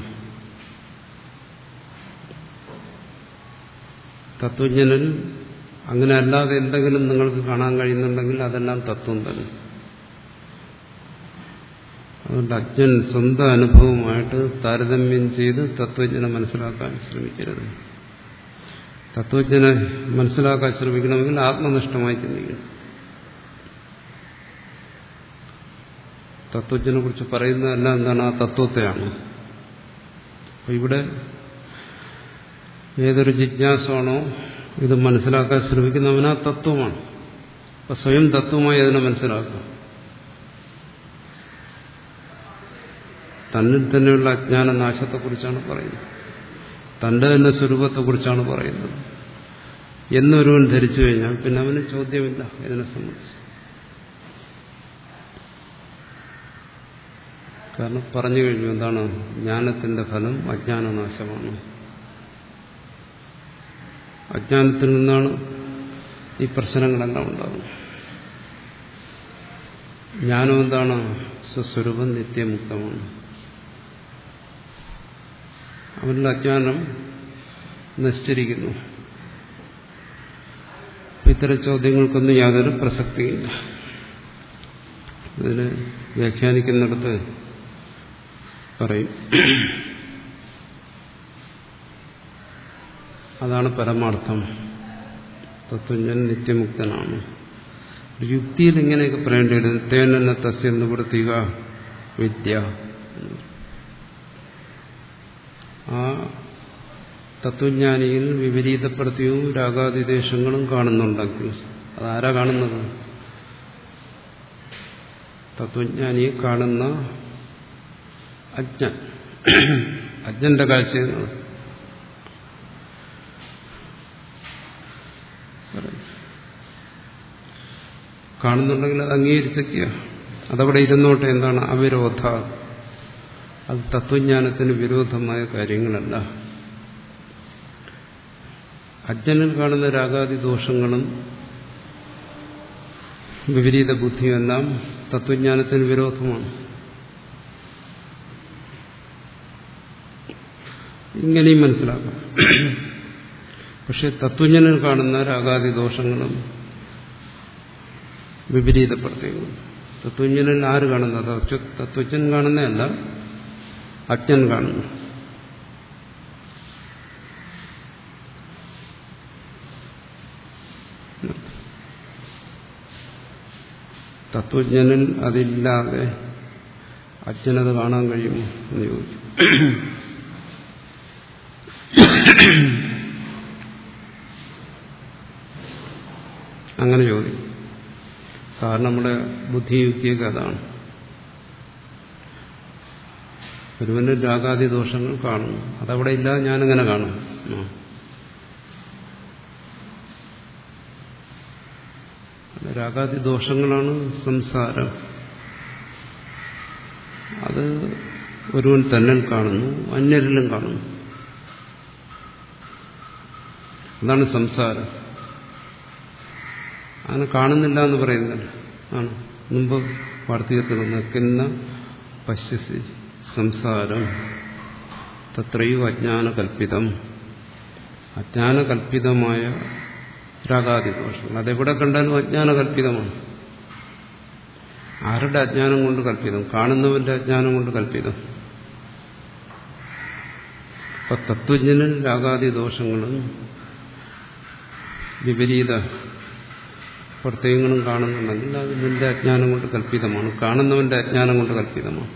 Speaker 1: തത്വജ്ഞനിൽ അങ്ങനെ അല്ലാതെ എന്തെങ്കിലും നിങ്ങൾക്ക് കാണാൻ കഴിയുന്നുണ്ടെങ്കിൽ അതെല്ലാം തത്വം തന്നെ അതുകൊണ്ട് അജ്ഞൻ സ്വന്തം അനുഭവമായിട്ട് താരതമ്യം ചെയ്ത് തത്വജ്ഞനെ മനസ്സിലാക്കാൻ ശ്രമിക്കരുത് തത്വജ്ഞനെ മനസ്സിലാക്കാൻ ശ്രമിക്കണമെങ്കിൽ ആത്മനിഷ്ഠമായി ചിന്തിക്കണം തത്വജ്ഞനെ കുറിച്ച് പറയുന്നതെല്ലാം എന്താണ് ആ തത്വത്തെയാണ് അപ്പൊ ഇവിടെ ഏതൊരു ജിജ്ഞാസമാണോ ഇത് മനസ്സിലാക്കാൻ ശ്രമിക്കുന്നവൻ ആ തത്വമാണ് അപ്പൊ സ്വയം തത്വമായി അതിനെ മനസ്സിലാക്കുക തന്നിൽ തന്നെയുള്ള അജ്ഞാന നാശത്തെക്കുറിച്ചാണ് പറയുന്നത് തന്റെ തന്നെ സ്വരൂപത്തെക്കുറിച്ചാണ് പറയുന്നത് എന്നൊരുവൻ ധരിച്ചു കഴിഞ്ഞാൽ പിന്നെ അവന് ചോദ്യമില്ല ഇതിനെ സംബന്ധിച്ച് കാരണം പറഞ്ഞു കഴിഞ്ഞു എന്താണ് ജ്ഞാനത്തിന്റെ ഫലം അജ്ഞാനനാശമാണ് അജ്ഞാനത്തിൽ നിന്നാണ് ഈ പ്രശ്നങ്ങളെല്ലാം ഉണ്ടാകുന്നത് ജ്ഞാനം എന്താണ് സ്വസ്വരൂപം നിത്യമുക്തമാണ് അവരുടെ അജ്ഞാനം നശിച്ചിരിക്കുന്നു ഇത്തരം ചോദ്യങ്ങൾക്കൊന്നും യാതൊരു പ്രസക്തിയില്ല ഇതിന് വ്യാഖ്യാനിക്കുന്നിടത്ത് പറയും അതാണ് പരമാർത്ഥം തത്വജ്ഞൻ നിത്യമുക്തനാണ് യുക്തിയിൽ ഇങ്ങനെയൊക്കെ പറയേണ്ടി വരും തേനെന്ന തസ്യ നിവൃത്തിക വിദ്യ ആ തത്വജ്ഞാനിയിൽ വിപരീതപ്പെടുത്തിയവും രാഗാതിദേശങ്ങളും കാണുന്നുണ്ടെങ്കിൽ അതാരാ കാണുന്നത് തത്വജ്ഞാനിയെ കാണുന്ന അജ്ഞൻ അജ്ഞന്റെ കാഴ്ചകൾ കാണുന്നുണ്ടെങ്കിൽ അത് അംഗീകരിച്ചൊക്കെയ അതവിടെ ഇരുന്നോട്ടെ എന്താണ് അവിരോധ അത് തത്വജ്ഞാനത്തിന് വിരോധമായ കാര്യങ്ങളല്ല അജ്ഞനിൽ കാണുന്ന രാഗാദി ദോഷങ്ങളും വിപരീത ബുദ്ധിയുമെല്ലാം തത്വജ്ഞാനത്തിന് വിരോധമാണ് ഇങ്ങനെയും മനസ്സിലാക്കാം പക്ഷെ തത്വജ്ഞനിൽ കാണുന്ന രാഗാദി ദോഷങ്ങളും വിപരീത പ്രത്യങ്ങളും തത്വജ്ഞനിൽ ആര് കാണുന്നത് തത്വജ്ഞൻ കാണുന്നതല്ല അജ്ഞൻ കാണുന്നു തത്വജ്ഞനിൽ അതില്ലാതെ അജ്ഞനത് കാണാൻ കഴിയുമോ എന്ന് ചോദിച്ചു അങ്ങനെ ചോദിക്കും സാറിന് നമ്മുടെ ബുദ്ധിയുക്തിയൊക്കെ അതാണ് ഒരുവന് രാഗാദി ദോഷങ്ങൾ കാണുന്നു അതവിടെ ഇല്ല ഞാനിങ്ങനെ കാണും ആ. രാഗാദി ദോഷങ്ങളാണ് സംസാരം അത് ഒരുവൻ തന്നിൽ കാണുന്നു അന്യരിലും കാണുന്നു അതാണ് സംസാരം അങ്ങനെ കാണുന്നില്ല എന്ന് പറയുന്നില്ല ആണ് മുമ്പ് വാർത്തകത്തിൽ നിൽക്കുന്ന പശ്യസി സംസാരം തത്രയും അജ്ഞാനകൽപ്പിതം അജ്ഞാനകൽപ്പിതമായ രാഗാദി ദോഷങ്ങൾ അതെവിടെ കണ്ടാലും അജ്ഞാനകൽപ്പിതമാണ് ആരുടെ അജ്ഞാനം കൊണ്ട് കൽപ്പിതം കാണുന്നവന്റെ അജ്ഞാനം കൊണ്ട് കൽപ്പിതം അപ്പൊ തത്വജ്ഞനിൽ രാഗാദി ദോഷങ്ങളും വിപരീത പ്രത്യയങ്ങളും കാണുന്നുണ്ടെങ്കിൽ അത് നിന്റെ അജ്ഞാനം കൊണ്ട് കൽപ്പിതമാണ് കാണുന്നവന്റെ അജ്ഞാനം കൊണ്ട് കൽപ്പിതമാണ്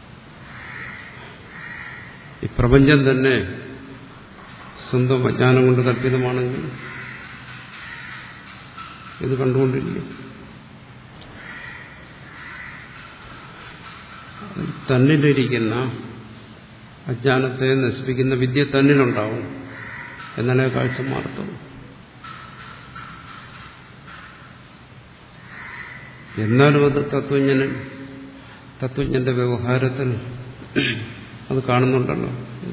Speaker 1: ഈ പ്രപഞ്ചം തന്നെ സ്വന്തം അജ്ഞാനം കൊണ്ട് കൽപ്പിതമാണെങ്കിൽ ഇത് കണ്ടുകൊണ്ടിരിക്കും തന്നിലിരിക്കുന്ന അജ്ഞാനത്തെ നശിപ്പിക്കുന്ന വിദ്യ തന്നിലുണ്ടാവും എന്നാലേ കാഴ്ച മാറത്തുള്ളൂ എന്നാലും അത് തത്വജ്ഞന് തത്വജ്ഞന്റെ വ്യവഹാരത്തിൽ അത് കാണുന്നുണ്ടല്ലോ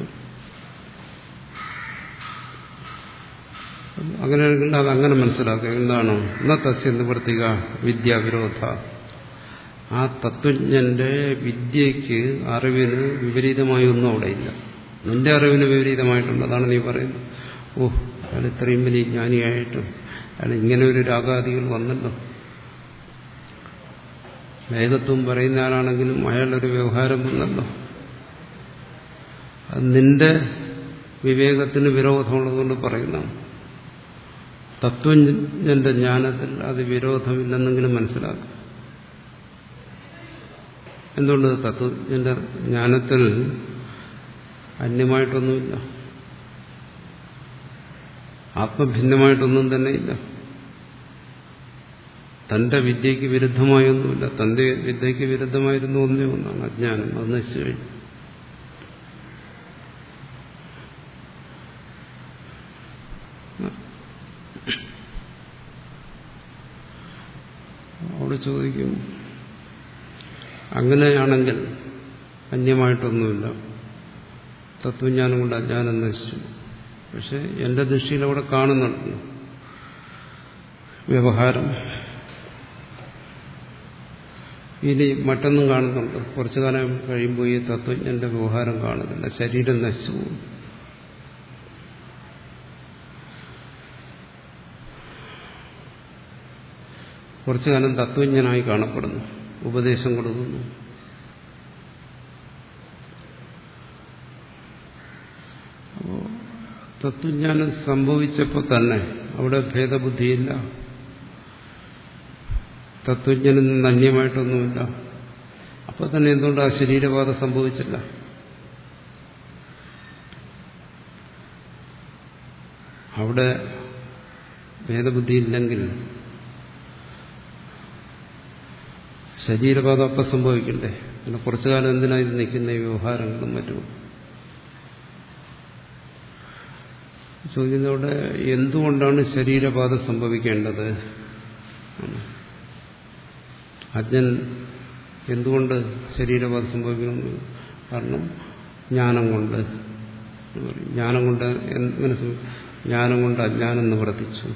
Speaker 1: അങ്ങനെയാണെങ്കിൽ അത് അങ്ങനെ മനസ്സിലാക്കുക എന്താണ് എന്നാ തസ്യ നിവർത്തിക വിദ്യാവിരോധ ആ തത്വജ്ഞന്റെ വിദ്യയ്ക്ക് അറിവിന് വിപരീതമായി ഒന്നും അവിടെ ഇല്ല നിന്റെ അറിവിന് വിപരീതമായിട്ടുണ്ട് അതാണ് നീ പറയുന്നത് ഓ അയാൾ ഇത്രയും വലിയ ജ്ഞാനിയായിട്ടും അയാൾ ഇങ്ങനെ ഒരു രാഗാദികൾ വന്നല്ലോ വേഗത്വം പറയുന്ന ആളാണെങ്കിലും അയാളൊരു വ്യവഹാരം വന്നല്ലോ അത് നിന്റെ വിവേകത്തിന് വിരോധമുള്ളതുകൊണ്ട് പറയുന്നതാണ് തത്വജ്ഞന്റെ ജ്ഞാനത്തിൽ അത് വിരോധമില്ലെന്നെങ്കിലും മനസ്സിലാക്കും എന്തുകൊണ്ട് തത്വജ്ഞന്റെ ജ്ഞാനത്തിൽ അന്യമായിട്ടൊന്നുമില്ല ആത്മഭിന്നമായിട്ടൊന്നും തന്നെ ഇല്ല തന്റെ വിദ്യയ്ക്ക് വിരുദ്ധമായൊന്നുമില്ല തന്റെ വിദ്യയ്ക്ക് വിരുദ്ധമായിരുന്നു ഒന്നേ ഒന്നാണ് അജ്ഞാനം അത് നശിച്ചു കഴിഞ്ഞു അവിടെ ചോദിക്കും അങ്ങനെയാണെങ്കിൽ അന്യമായിട്ടൊന്നുമില്ല തത്വജ്ഞാനം കൊണ്ട് അജ്ഞാനം നശിച്ചു പക്ഷെ എന്റെ ദൃഷ്ടിയിൽ അവിടെ കാണുന്നുണ്ട് വ്യവഹാരം ഇനി മറ്റൊന്നും കാണുന്നുണ്ട് കുറച്ചു കാലം കഴിയുമ്പോൾ ഈ തത്വജ്ഞന്റെ വ്യവഹാരം കാണുന്നില്ല ശരീരം നശിച്ചു പോകും കുറച്ചു കാലം തത്വജ്ഞനായി കാണപ്പെടുന്നു ഉപദേശം കൊടുക്കുന്നു അപ്പോ തത്വജ്ഞാനം സംഭവിച്ചപ്പോൾ തന്നെ അവിടെ ഭേദബുദ്ധിയില്ല തത്വജ്ഞനിൽ നിന്ന് അന്യമായിട്ടൊന്നുമില്ല അപ്പോൾ തന്നെ എന്തുകൊണ്ട് ആ ശരീരബാധ സംഭവിച്ചില്ല അവിടെ ഭേദബുദ്ധിയില്ലെങ്കിൽ ശരീരബാധ അപ്പം സംഭവിക്കണ്ടേ പിന്നെ കുറച്ചു കാലം എന്തിനാ ഇത് നിൽക്കുന്ന ഈ വ്യവഹാരങ്ങളും മറ്റും ചോദിക്കുന്നവിടെ എന്തുകൊണ്ടാണ് ശരീരബാധ സംഭവിക്കേണ്ടത് അജ്ഞൻ എന്തുകൊണ്ട് ശരീരബാധ സംഭവിക്കണം കാരണം ജ്ഞാനം കൊണ്ട് ജ്ഞാനം കൊണ്ട് എങ്ങനെ ജ്ഞാനം കൊണ്ട് അജ്ഞാനം നിവർത്തിച്ചു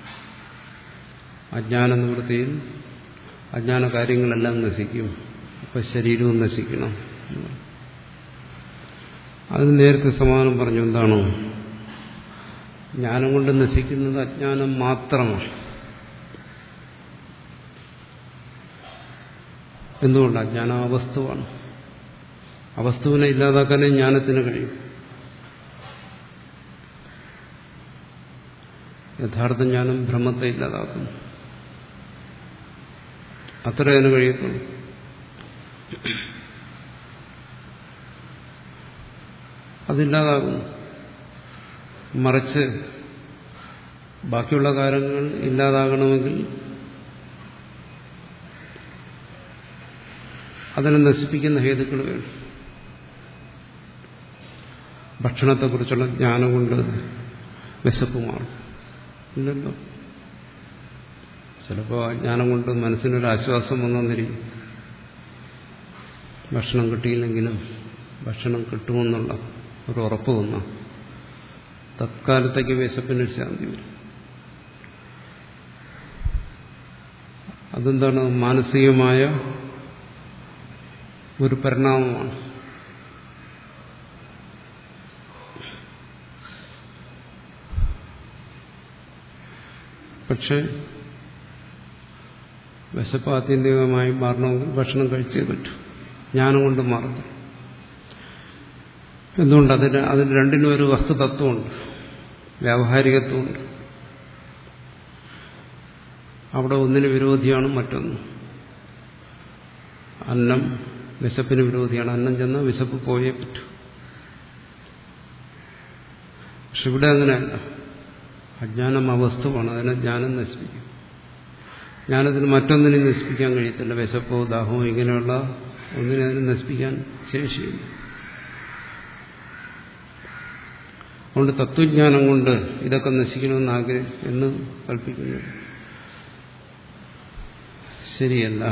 Speaker 1: അജ്ഞാന നിവൃത്തിയിൽ അജ്ഞാന കാര്യങ്ങളെല്ലാം നശിക്കും അപ്പൊ ശരീരവും നശിക്കണം അതിന് നേരത്തെ സമാധാനം പറഞ്ഞു എന്താണോ ജ്ഞാനം കൊണ്ട് നശിക്കുന്നത് അജ്ഞാനം മാത്രമാണ് എന്തുകൊണ്ട് അജ്ഞാനം അവസ്തുവാണ് അവസ്തുവിനെ ഇല്ലാതാക്കാനേ ജ്ഞാനത്തിന് കഴിയും യഥാർത്ഥ ജ്ഞാനം ഭ്രമത്തെ ഇല്ലാതാക്കുന്നു അത്ര അതിന് കഴിയത്തുള്ളൂ അതില്ലാതാകുന്നു മറിച്ച് ബാക്കിയുള്ള കാര്യങ്ങൾ ഇല്ലാതാകണമെങ്കിൽ അതിനെ നശിപ്പിക്കുന്ന ഹേതുക്കൾ വേണം ഭക്ഷണത്തെക്കുറിച്ചുള്ള ജ്ഞാനം കൊണ്ട് വിശപ്പ് മാറും ഇല്ലല്ലോ ചിലപ്പോൾ അജ്ഞാനം കൊണ്ട് മനസ്സിനൊരു ആശ്വാസം വന്നെന്നിരിക്കും ഭക്ഷണം കിട്ടിയില്ലെങ്കിലും ഭക്ഷണം കിട്ടുമെന്നുള്ള ഒരു ഉറപ്പ് വന്ന തത്കാലത്തേക്ക് വിശപ്പിനൊരു ശാന്തി വരും അതെന്താണ് മാനസികമായ ഒരു പരിണാമമാണ് പക്ഷെ വിശപ്പ് ആത്യന്തികമായി മാറണമെങ്കിൽ ഭക്ഷണം കഴിച്ചേ പറ്റൂ ജ്ഞാനം കൊണ്ട് മാറുന്നു എന്തുകൊണ്ട് അതിന് അതിന് രണ്ടിനും ഒരു വസ്തുതത്വമുണ്ട് വ്യാവഹാരികത്വമുണ്ട് അവിടെ ഒന്നിന് വിരോധിയാണ് മറ്റൊന്ന് അന്നം വിശപ്പിന് വിരോധിയാണ് അന്നം ചെന്നാൽ വിശപ്പ് പോയേ പറ്റൂ പക്ഷെ ഇവിടെ അങ്ങനെയല്ല അജ്ഞാനം അവസ്തുവാണ് അതിനെ ജ്ഞാനം നശിപ്പിക്കും ജ്ഞാനത്തിന് മറ്റൊന്നിനും നശിപ്പിക്കാൻ കഴിയത്തില്ല വിശപ്പോ ദാഹമോ ഇങ്ങനെയുള്ള ഒന്നിനെ അതിന് നശിപ്പിക്കാൻ ശേഷിയില്ല അതുകൊണ്ട് തത്വജ്ഞാനം കൊണ്ട് ഇതൊക്കെ നശിക്കണമെന്ന് ആഗ്രഹം എന്ന് കൽപ്പിക്കുന്നു ശരിയല്ല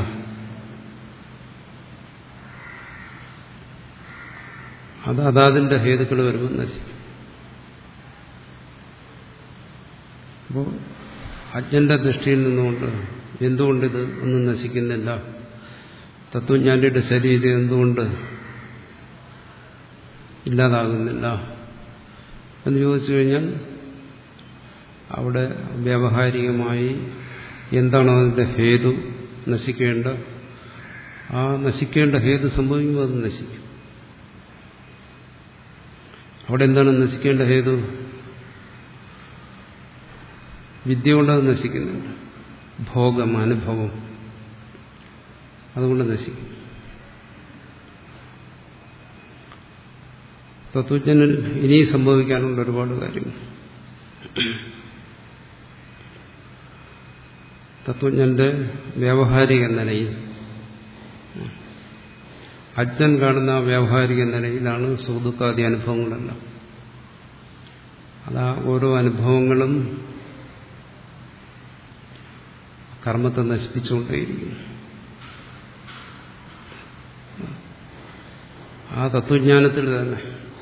Speaker 1: അത് അതാതിന്റെ ഹേതുക്കൾ വരുമ്പോൾ നശിക്കും അപ്പോൾ അജ്ഞന്റെ ദൃഷ്ടിയിൽ നിന്നുകൊണ്ട് എന്തുകൊണ്ടിത് ഒന്നും നശിക്കുന്നില്ല തത്വജ്ഞാനിയുടെ ശരീരം എന്തുകൊണ്ട് ഇല്ലാതാകുന്നില്ല എന്ന് ചോദിച്ചു കഴിഞ്ഞാൽ അവിടെ വ്യാവഹാരികമായി എന്താണോ അതിന്റെ ഹേതു നശിക്കേണ്ട ആ നശിക്കേണ്ട ഹേതു സംഭവിക്കുമ്പോൾ അത് നശിക്കും അവിടെ എന്താണ് നശിക്കേണ്ട ഹേതു വിദ്യ കൊണ്ട് അത് നശിക്കുന്നുണ്ട് ഭോഗം അനുഭവം അതുകൊണ്ട് നശിക്കും തത്വജ്ഞനിൽ ഇനി സംഭവിക്കാനുള്ള ഒരുപാട് കാര്യങ്ങൾ തത്വജ്ഞന്റെ വ്യാവഹാരിക നിലയിൽ അജ്ഞൻ കാണുന്ന വ്യാവഹാരിക നിലയിലാണ് സുഖദുഃഖാദി അനുഭവങ്ങളെല്ലാം അതാ ഓരോ അനുഭവങ്ങളും കർമ്മത്തെ നശിപ്പിച്ചുകൊണ്ടേയിരിക്കുന്നു ആ തത്വജ്ഞാനത്തിൽ തന്നെ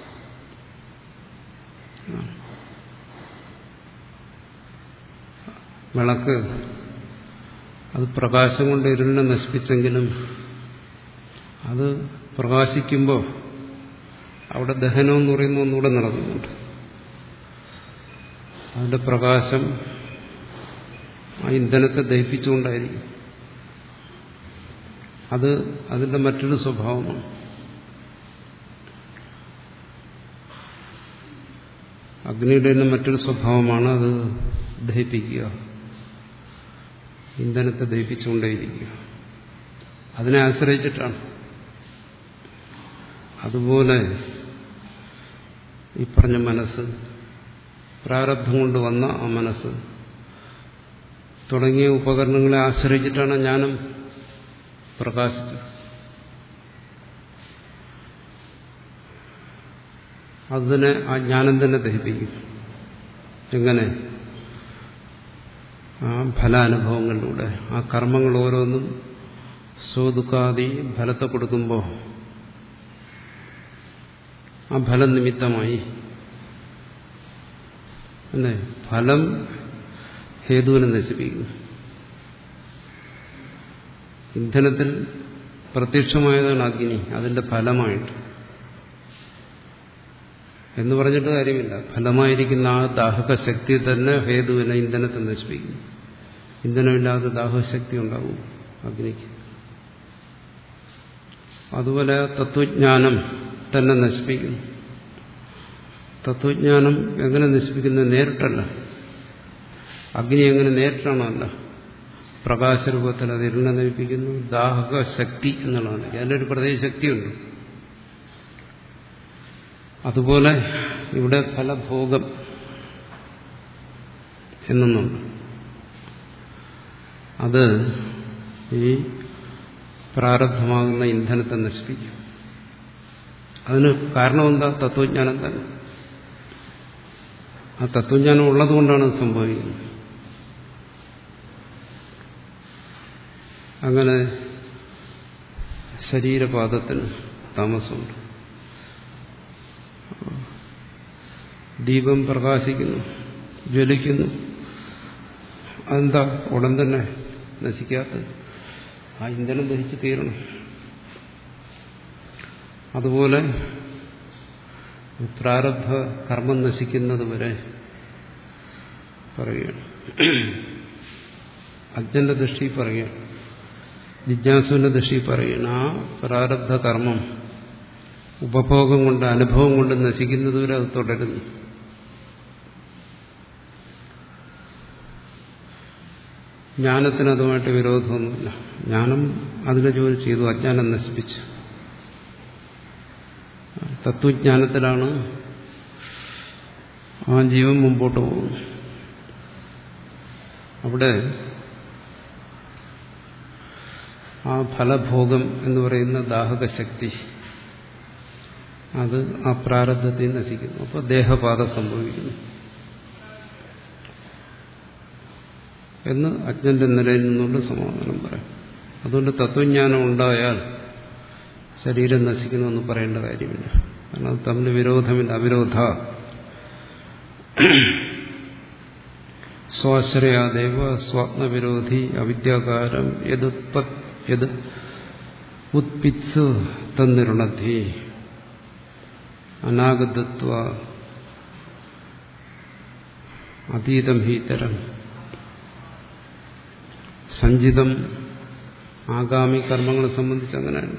Speaker 1: വിളക്ക് അത് പ്രകാശം കൊണ്ട് ഇരുളിനെ നശിപ്പിച്ചെങ്കിലും അത് പ്രകാശിക്കുമ്പോൾ അവിടെ ദഹനം എന്ന് പറയുന്ന ഒന്നുകൂടെ നടക്കുന്നുണ്ട് അതിന്റെ പ്രകാശം ആ ഇന്ധനത്തെ ദഹിപ്പിച്ചുകൊണ്ടായിരിക്കും അത് അതിന്റെ മറ്റൊരു സ്വഭാവമാണ് അഗ്നിയുടെ തന്നെ മറ്റൊരു സ്വഭാവമാണ് അത് ദഹിപ്പിക്കുക ഇന്ധനത്തെ ദഹിപ്പിച്ചുകൊണ്ടേയിരിക്കുക അതിനെ ആശ്രയിച്ചിട്ടാണ് അതുപോലെ ഈ പറഞ്ഞ മനസ്സ് പ്രാരബ്ധം കൊണ്ട് വന്ന ആ മനസ്സ് തുടങ്ങിയ ഉപകരണങ്ങളെ ആശ്രയിച്ചിട്ടാണ് ജ്ഞാനം പ്രകാശിച്ചത് അതിനെ ആ ജ്ഞാനം തന്നെ ദഹിപ്പിക്കും എങ്ങനെ ആ ഫലാനുഭവങ്ങളിലൂടെ ആ കർമ്മങ്ങൾ ഓരോന്നും സ്വദുഃഖാദി ഫലത്തെ കൊടുക്കുമ്പോൾ ആ ഫലം നിമിത്തമായി അല്ലേ ഫലം ഹേതുവിനെ നശിപ്പിക്കും ഇന്ധനത്തിൽ പ്രത്യക്ഷമായതാണ് അഗ്നി അതിന്റെ ഫലമായിട്ട് എന്ന് പറഞ്ഞിട്ട് കാര്യമില്ല ഫലമായിരിക്കുന്ന ആ ദാഹക ശക്തി തന്നെ ഹേതുവിനെ ഇന്ധനത്തെ നശിപ്പിക്കും ഇന്ധനമില്ലാതെ ദാഹശക്തി ഉണ്ടാവും അഗ്നിക്ക് അതുപോലെ തത്വജ്ഞാനം തന്നെ നശിപ്പിക്കുന്നു തത്വജ്ഞാനം എങ്ങനെ നശിപ്പിക്കുന്നത് നേരിട്ടല്ല അഗ്നി എങ്ങനെ നേരിട്ടാണോ അല്ല പ്രകാശരൂപത്തിൽ അത് ഇരുണ്ട നയിപ്പിക്കുന്നു ദാഹക ശക്തി എന്നുള്ളതാണ് അതിനൊരു പ്രത്യേക ശക്തിയുണ്ട് അതുപോലെ ഇവിടെ ഫലഭോഗം എന്നൊന്നുണ്ട് അത് ഈ പ്രാരബ്ധമാകുന്ന ഇന്ധനത്തെ നശിപ്പിക്കും അതിന് കാരണം എന്താ തത്വജ്ഞാനം തന്നെ ആ തത്വജ്ഞാനം ഉള്ളതുകൊണ്ടാണ് അത് സംഭവിക്കുന്നത് അങ്ങനെ ശരീരപാദത്തിന് താമസമുണ്ട് ദീപം പ്രകാശിക്കുന്നു ജ്വലിക്കുന്നു അതെന്താ ഉടൻ തന്നെ നശിക്കാത്തത് ആ ഇന്ധനം ദഹിച്ച് തീരണം അതുപോലെ പ്രാരബ്ധ കർമ്മം നശിക്കുന്നത് വരെ പറയുകയാണ് അജ്ഞന്റെ ദൃഷ്ടി പറയുകയാണ് ജിജ്ഞാസുവിന്റെ ദൃഷ്ടി പറയുകയാണ് ആ പ്രാരബ്ധ കർമ്മം ഉപഭോഗം കൊണ്ട് അനുഭവം കൊണ്ട് നശിക്കുന്നതുവരെ അത് തുടരുന്നു ജ്ഞാനത്തിന് അതുമായിട്ട് വിരോധമൊന്നുമില്ല ജ്ഞാനം അതിനെ ജോലി ചെയ്തു അജ്ഞാനം നശിപ്പിച്ചു തത്വജ്ഞാനത്തിലാണ് ആ ജീവൻ മുമ്പോട്ട് പോകുന്നത് അവിടെ ആ ഫലഭോഗം എന്ന് പറയുന്ന ദാഹക ശക്തി അത് ആ പ്രാരബ്ധത്തെ നശിക്കുന്നു അപ്പോൾ ദേഹപാത സംഭവിക്കുന്നു എന്ന് അജ്ഞന്റെ നിലയിൽ നിന്നുള്ള സമാധാനം പറയാം അതുകൊണ്ട് തത്വജ്ഞാനം ഉണ്ടായാൽ ശരീരം നശിക്കണമെന്ന് പറയേണ്ട കാര്യമില്ല കാരണം അത് തമ്മിൽ വിരോധമില്ല അവിരോധ സ്വാശ്രയാദേവ സ്വാത്മവിരോധി അവിദ്യാകാരം യതുത്പത് യത് ഉത്പിത്സു തന്നിരുണധി അനാഗതത്വ അതീതം ഹീതരം സഞ്ചിതം ആഗാമി കർമ്മങ്ങളെ സംബന്ധിച്ച് അങ്ങനെയാണ്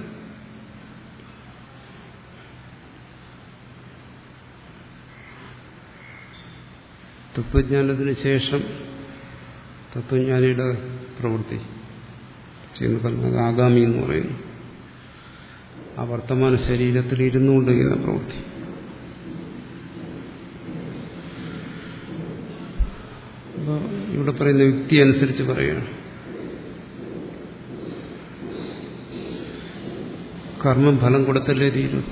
Speaker 1: തത്വജ്ഞാനത്തിന് ശേഷം തത്വജ്ഞാനിയുടെ പ്രവൃത്തി ചെയ്യുന്ന കർമ്മം ആഗാമി എന്ന് പറയുന്നു ആ വർത്തമാന ശരീരത്തിൽ ഇരുന്നുകൊണ്ട് ചെയ്യുന്ന പ്രവൃത്തി അപ്പോൾ ഇവിടെ പറയുന്ന യുക്തി അനുസരിച്ച് പറയുകയാണ് കർമ്മം ഫലം കൊടുത്തല്ലേ തീരൂ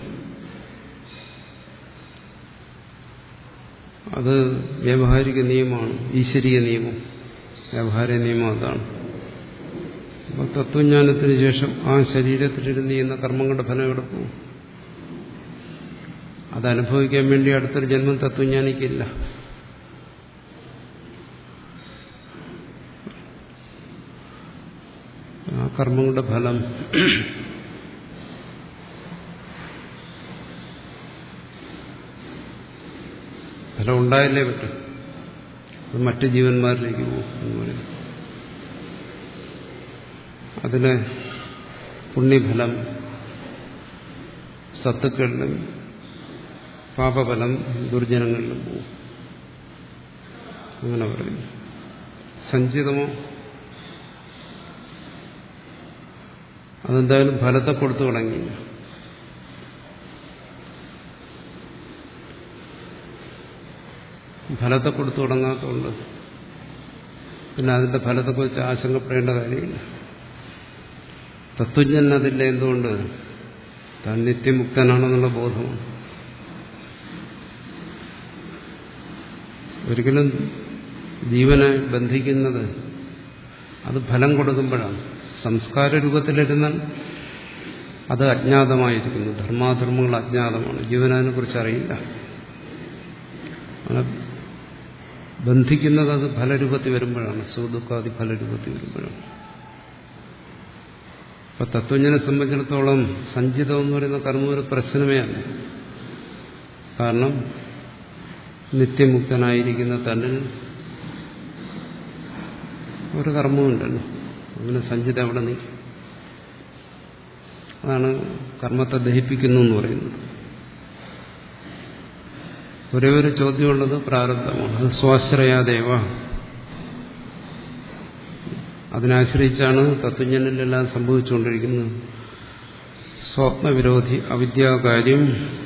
Speaker 1: അത് വ്യാവഹാരിക നിയമമാണ് ഈശ്വരീയ നിയമം വ്യാവഹാരിക നിയമം അതാണ് അപ്പോൾ തത്വജ്ഞാനത്തിന് ശേഷം ആ ശരീരത്തിലിരുന്ന് ചെയ്യുന്ന കർമ്മങ്ങളുടെ ഫലം എവിടെ പോകും അതനുഭവിക്കാൻ വേണ്ടി അടുത്തൊരു ജന്മം തത്വജ്ഞാനിക്കില്ല ആ കർമ്മങ്ങളുടെ ഫലം ഫലം ഉണ്ടായല്ലേ പറ്റും അത് മറ്റ് ജീവന്മാരിലേക്ക് പോകും എന്ന് പറയും അതിന് പുണ്യഫലം സത്തുക്കളിലും പാപഫലം ദുർജനങ്ങളിലും പോകും അങ്ങനെ പറയുന്നു സഞ്ചിതമോ അതെന്തായാലും ഫലത്തെ കൊടുത്തു തുടങ്ങിയില്ല ഫലത്തെ കൊടുത്തു തുടങ്ങാത്തതുകൊണ്ട് പിന്നെ അതിന്റെ ഫലത്തെക്കുറിച്ച് ആശങ്കപ്പെടേണ്ട കാര്യമില്ല തത്വജ്ഞൻ അതില്ല എന്തുകൊണ്ട് താൻ നിത്യമുക്തനാണെന്നുള്ള ബോധമാണ് ഒരിക്കലും ജീവനെ ബന്ധിക്കുന്നത് അത് ഫലം കൊടുക്കുമ്പോഴാണ് സംസ്കാര രൂപത്തിലിരുന്നാൽ അത് അജ്ഞാതമായിരിക്കുന്നു ധർമാധർമ്മങ്ങൾ അജ്ഞാതമാണ് ജീവനതിനെ കുറിച്ച് അറിയില്ല ബന്ധിക്കുന്നത് അത് ഫലരൂപത്തിൽ വരുമ്പോഴാണ് സുഖദുഃഖാദി ഫലരൂപത്തിൽ വരുമ്പോഴാണ് അപ്പൊ തത്വജ്ഞനെ സംബന്ധിച്ചിടത്തോളം സഞ്ചിതം എന്ന് പറയുന്ന കർമ്മം ഒരു പ്രശ്നമേ അല്ല കാരണം നിത്യമുക്തനായിരിക്കുന്ന തന്നിൽ ഒരു കർമ്മമുണ്ടല്ലോ അങ്ങനെ സഞ്ചിത അവിടെ നീ അതാണ് കർമ്മത്തെ ദഹിപ്പിക്കുന്നു എന്ന് പറയുന്നത് ഒരേ ഒരു ചോദ്യമുള്ളത് പ്രാരബ്ധമാണ് അത് സ്വാശ്രയാദേവ അതിനാശ്രയിച്ചാണ് തത്വജ്ഞനിലെല്ലാം സംഭവിച്ചുകൊണ്ടിരിക്കുന്നത് സ്വപ്നവിരോധി അവിദ്യാകാര്യം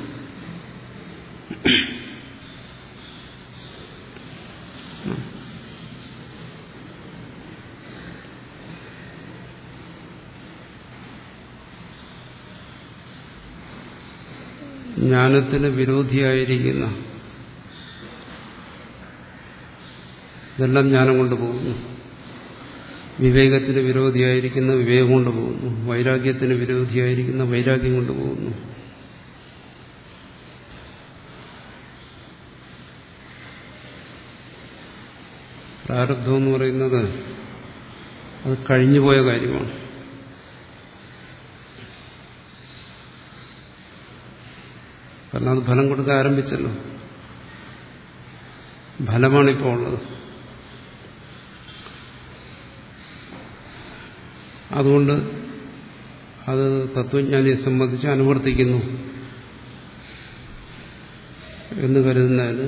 Speaker 1: ജ്ഞാനത്തിന് വിരോധിയായിരിക്കുന്ന ഇതെല്ലാം ജ്ഞാനം കൊണ്ട് പോകുന്നു വിവേകത്തിന് വിരോധിയായിരിക്കുന്ന വിവേകം കൊണ്ട് പോകുന്നു വൈരാഗ്യത്തിന് വിരോധിയായിരിക്കുന്ന വൈരാഗ്യം കൊണ്ട് പോകുന്നു പ്രാരബ്ധം എന്ന് പറയുന്നത് അത് കഴിഞ്ഞുപോയ കാര്യമാണ് കാരണം അത് ഫലം കൊടുക്കാൻ ആരംഭിച്ചല്ലോ ഫലമാണിപ്പോൾ ഉള്ളത് അതുകൊണ്ട് അത് തത്വജ്ഞാനിയെ സംബന്ധിച്ച് അനുവർത്തിക്കുന്നു എന്ന് കരുതുന്നതിന്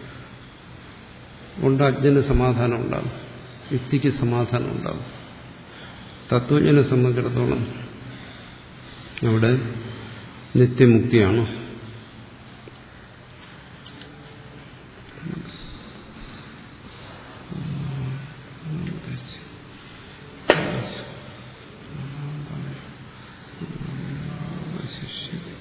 Speaker 1: കൊണ്ട് അജ്ഞന് സമാധാനം ഉണ്ടാകും യുക്തിക്ക് സമാധാനം ഉണ്ടാകും തത്വജ്ഞനെ സംബന്ധിച്ചിടത്തോളം അവിടെ നിത്യമുക്തിയാണ് ശിഷ്യ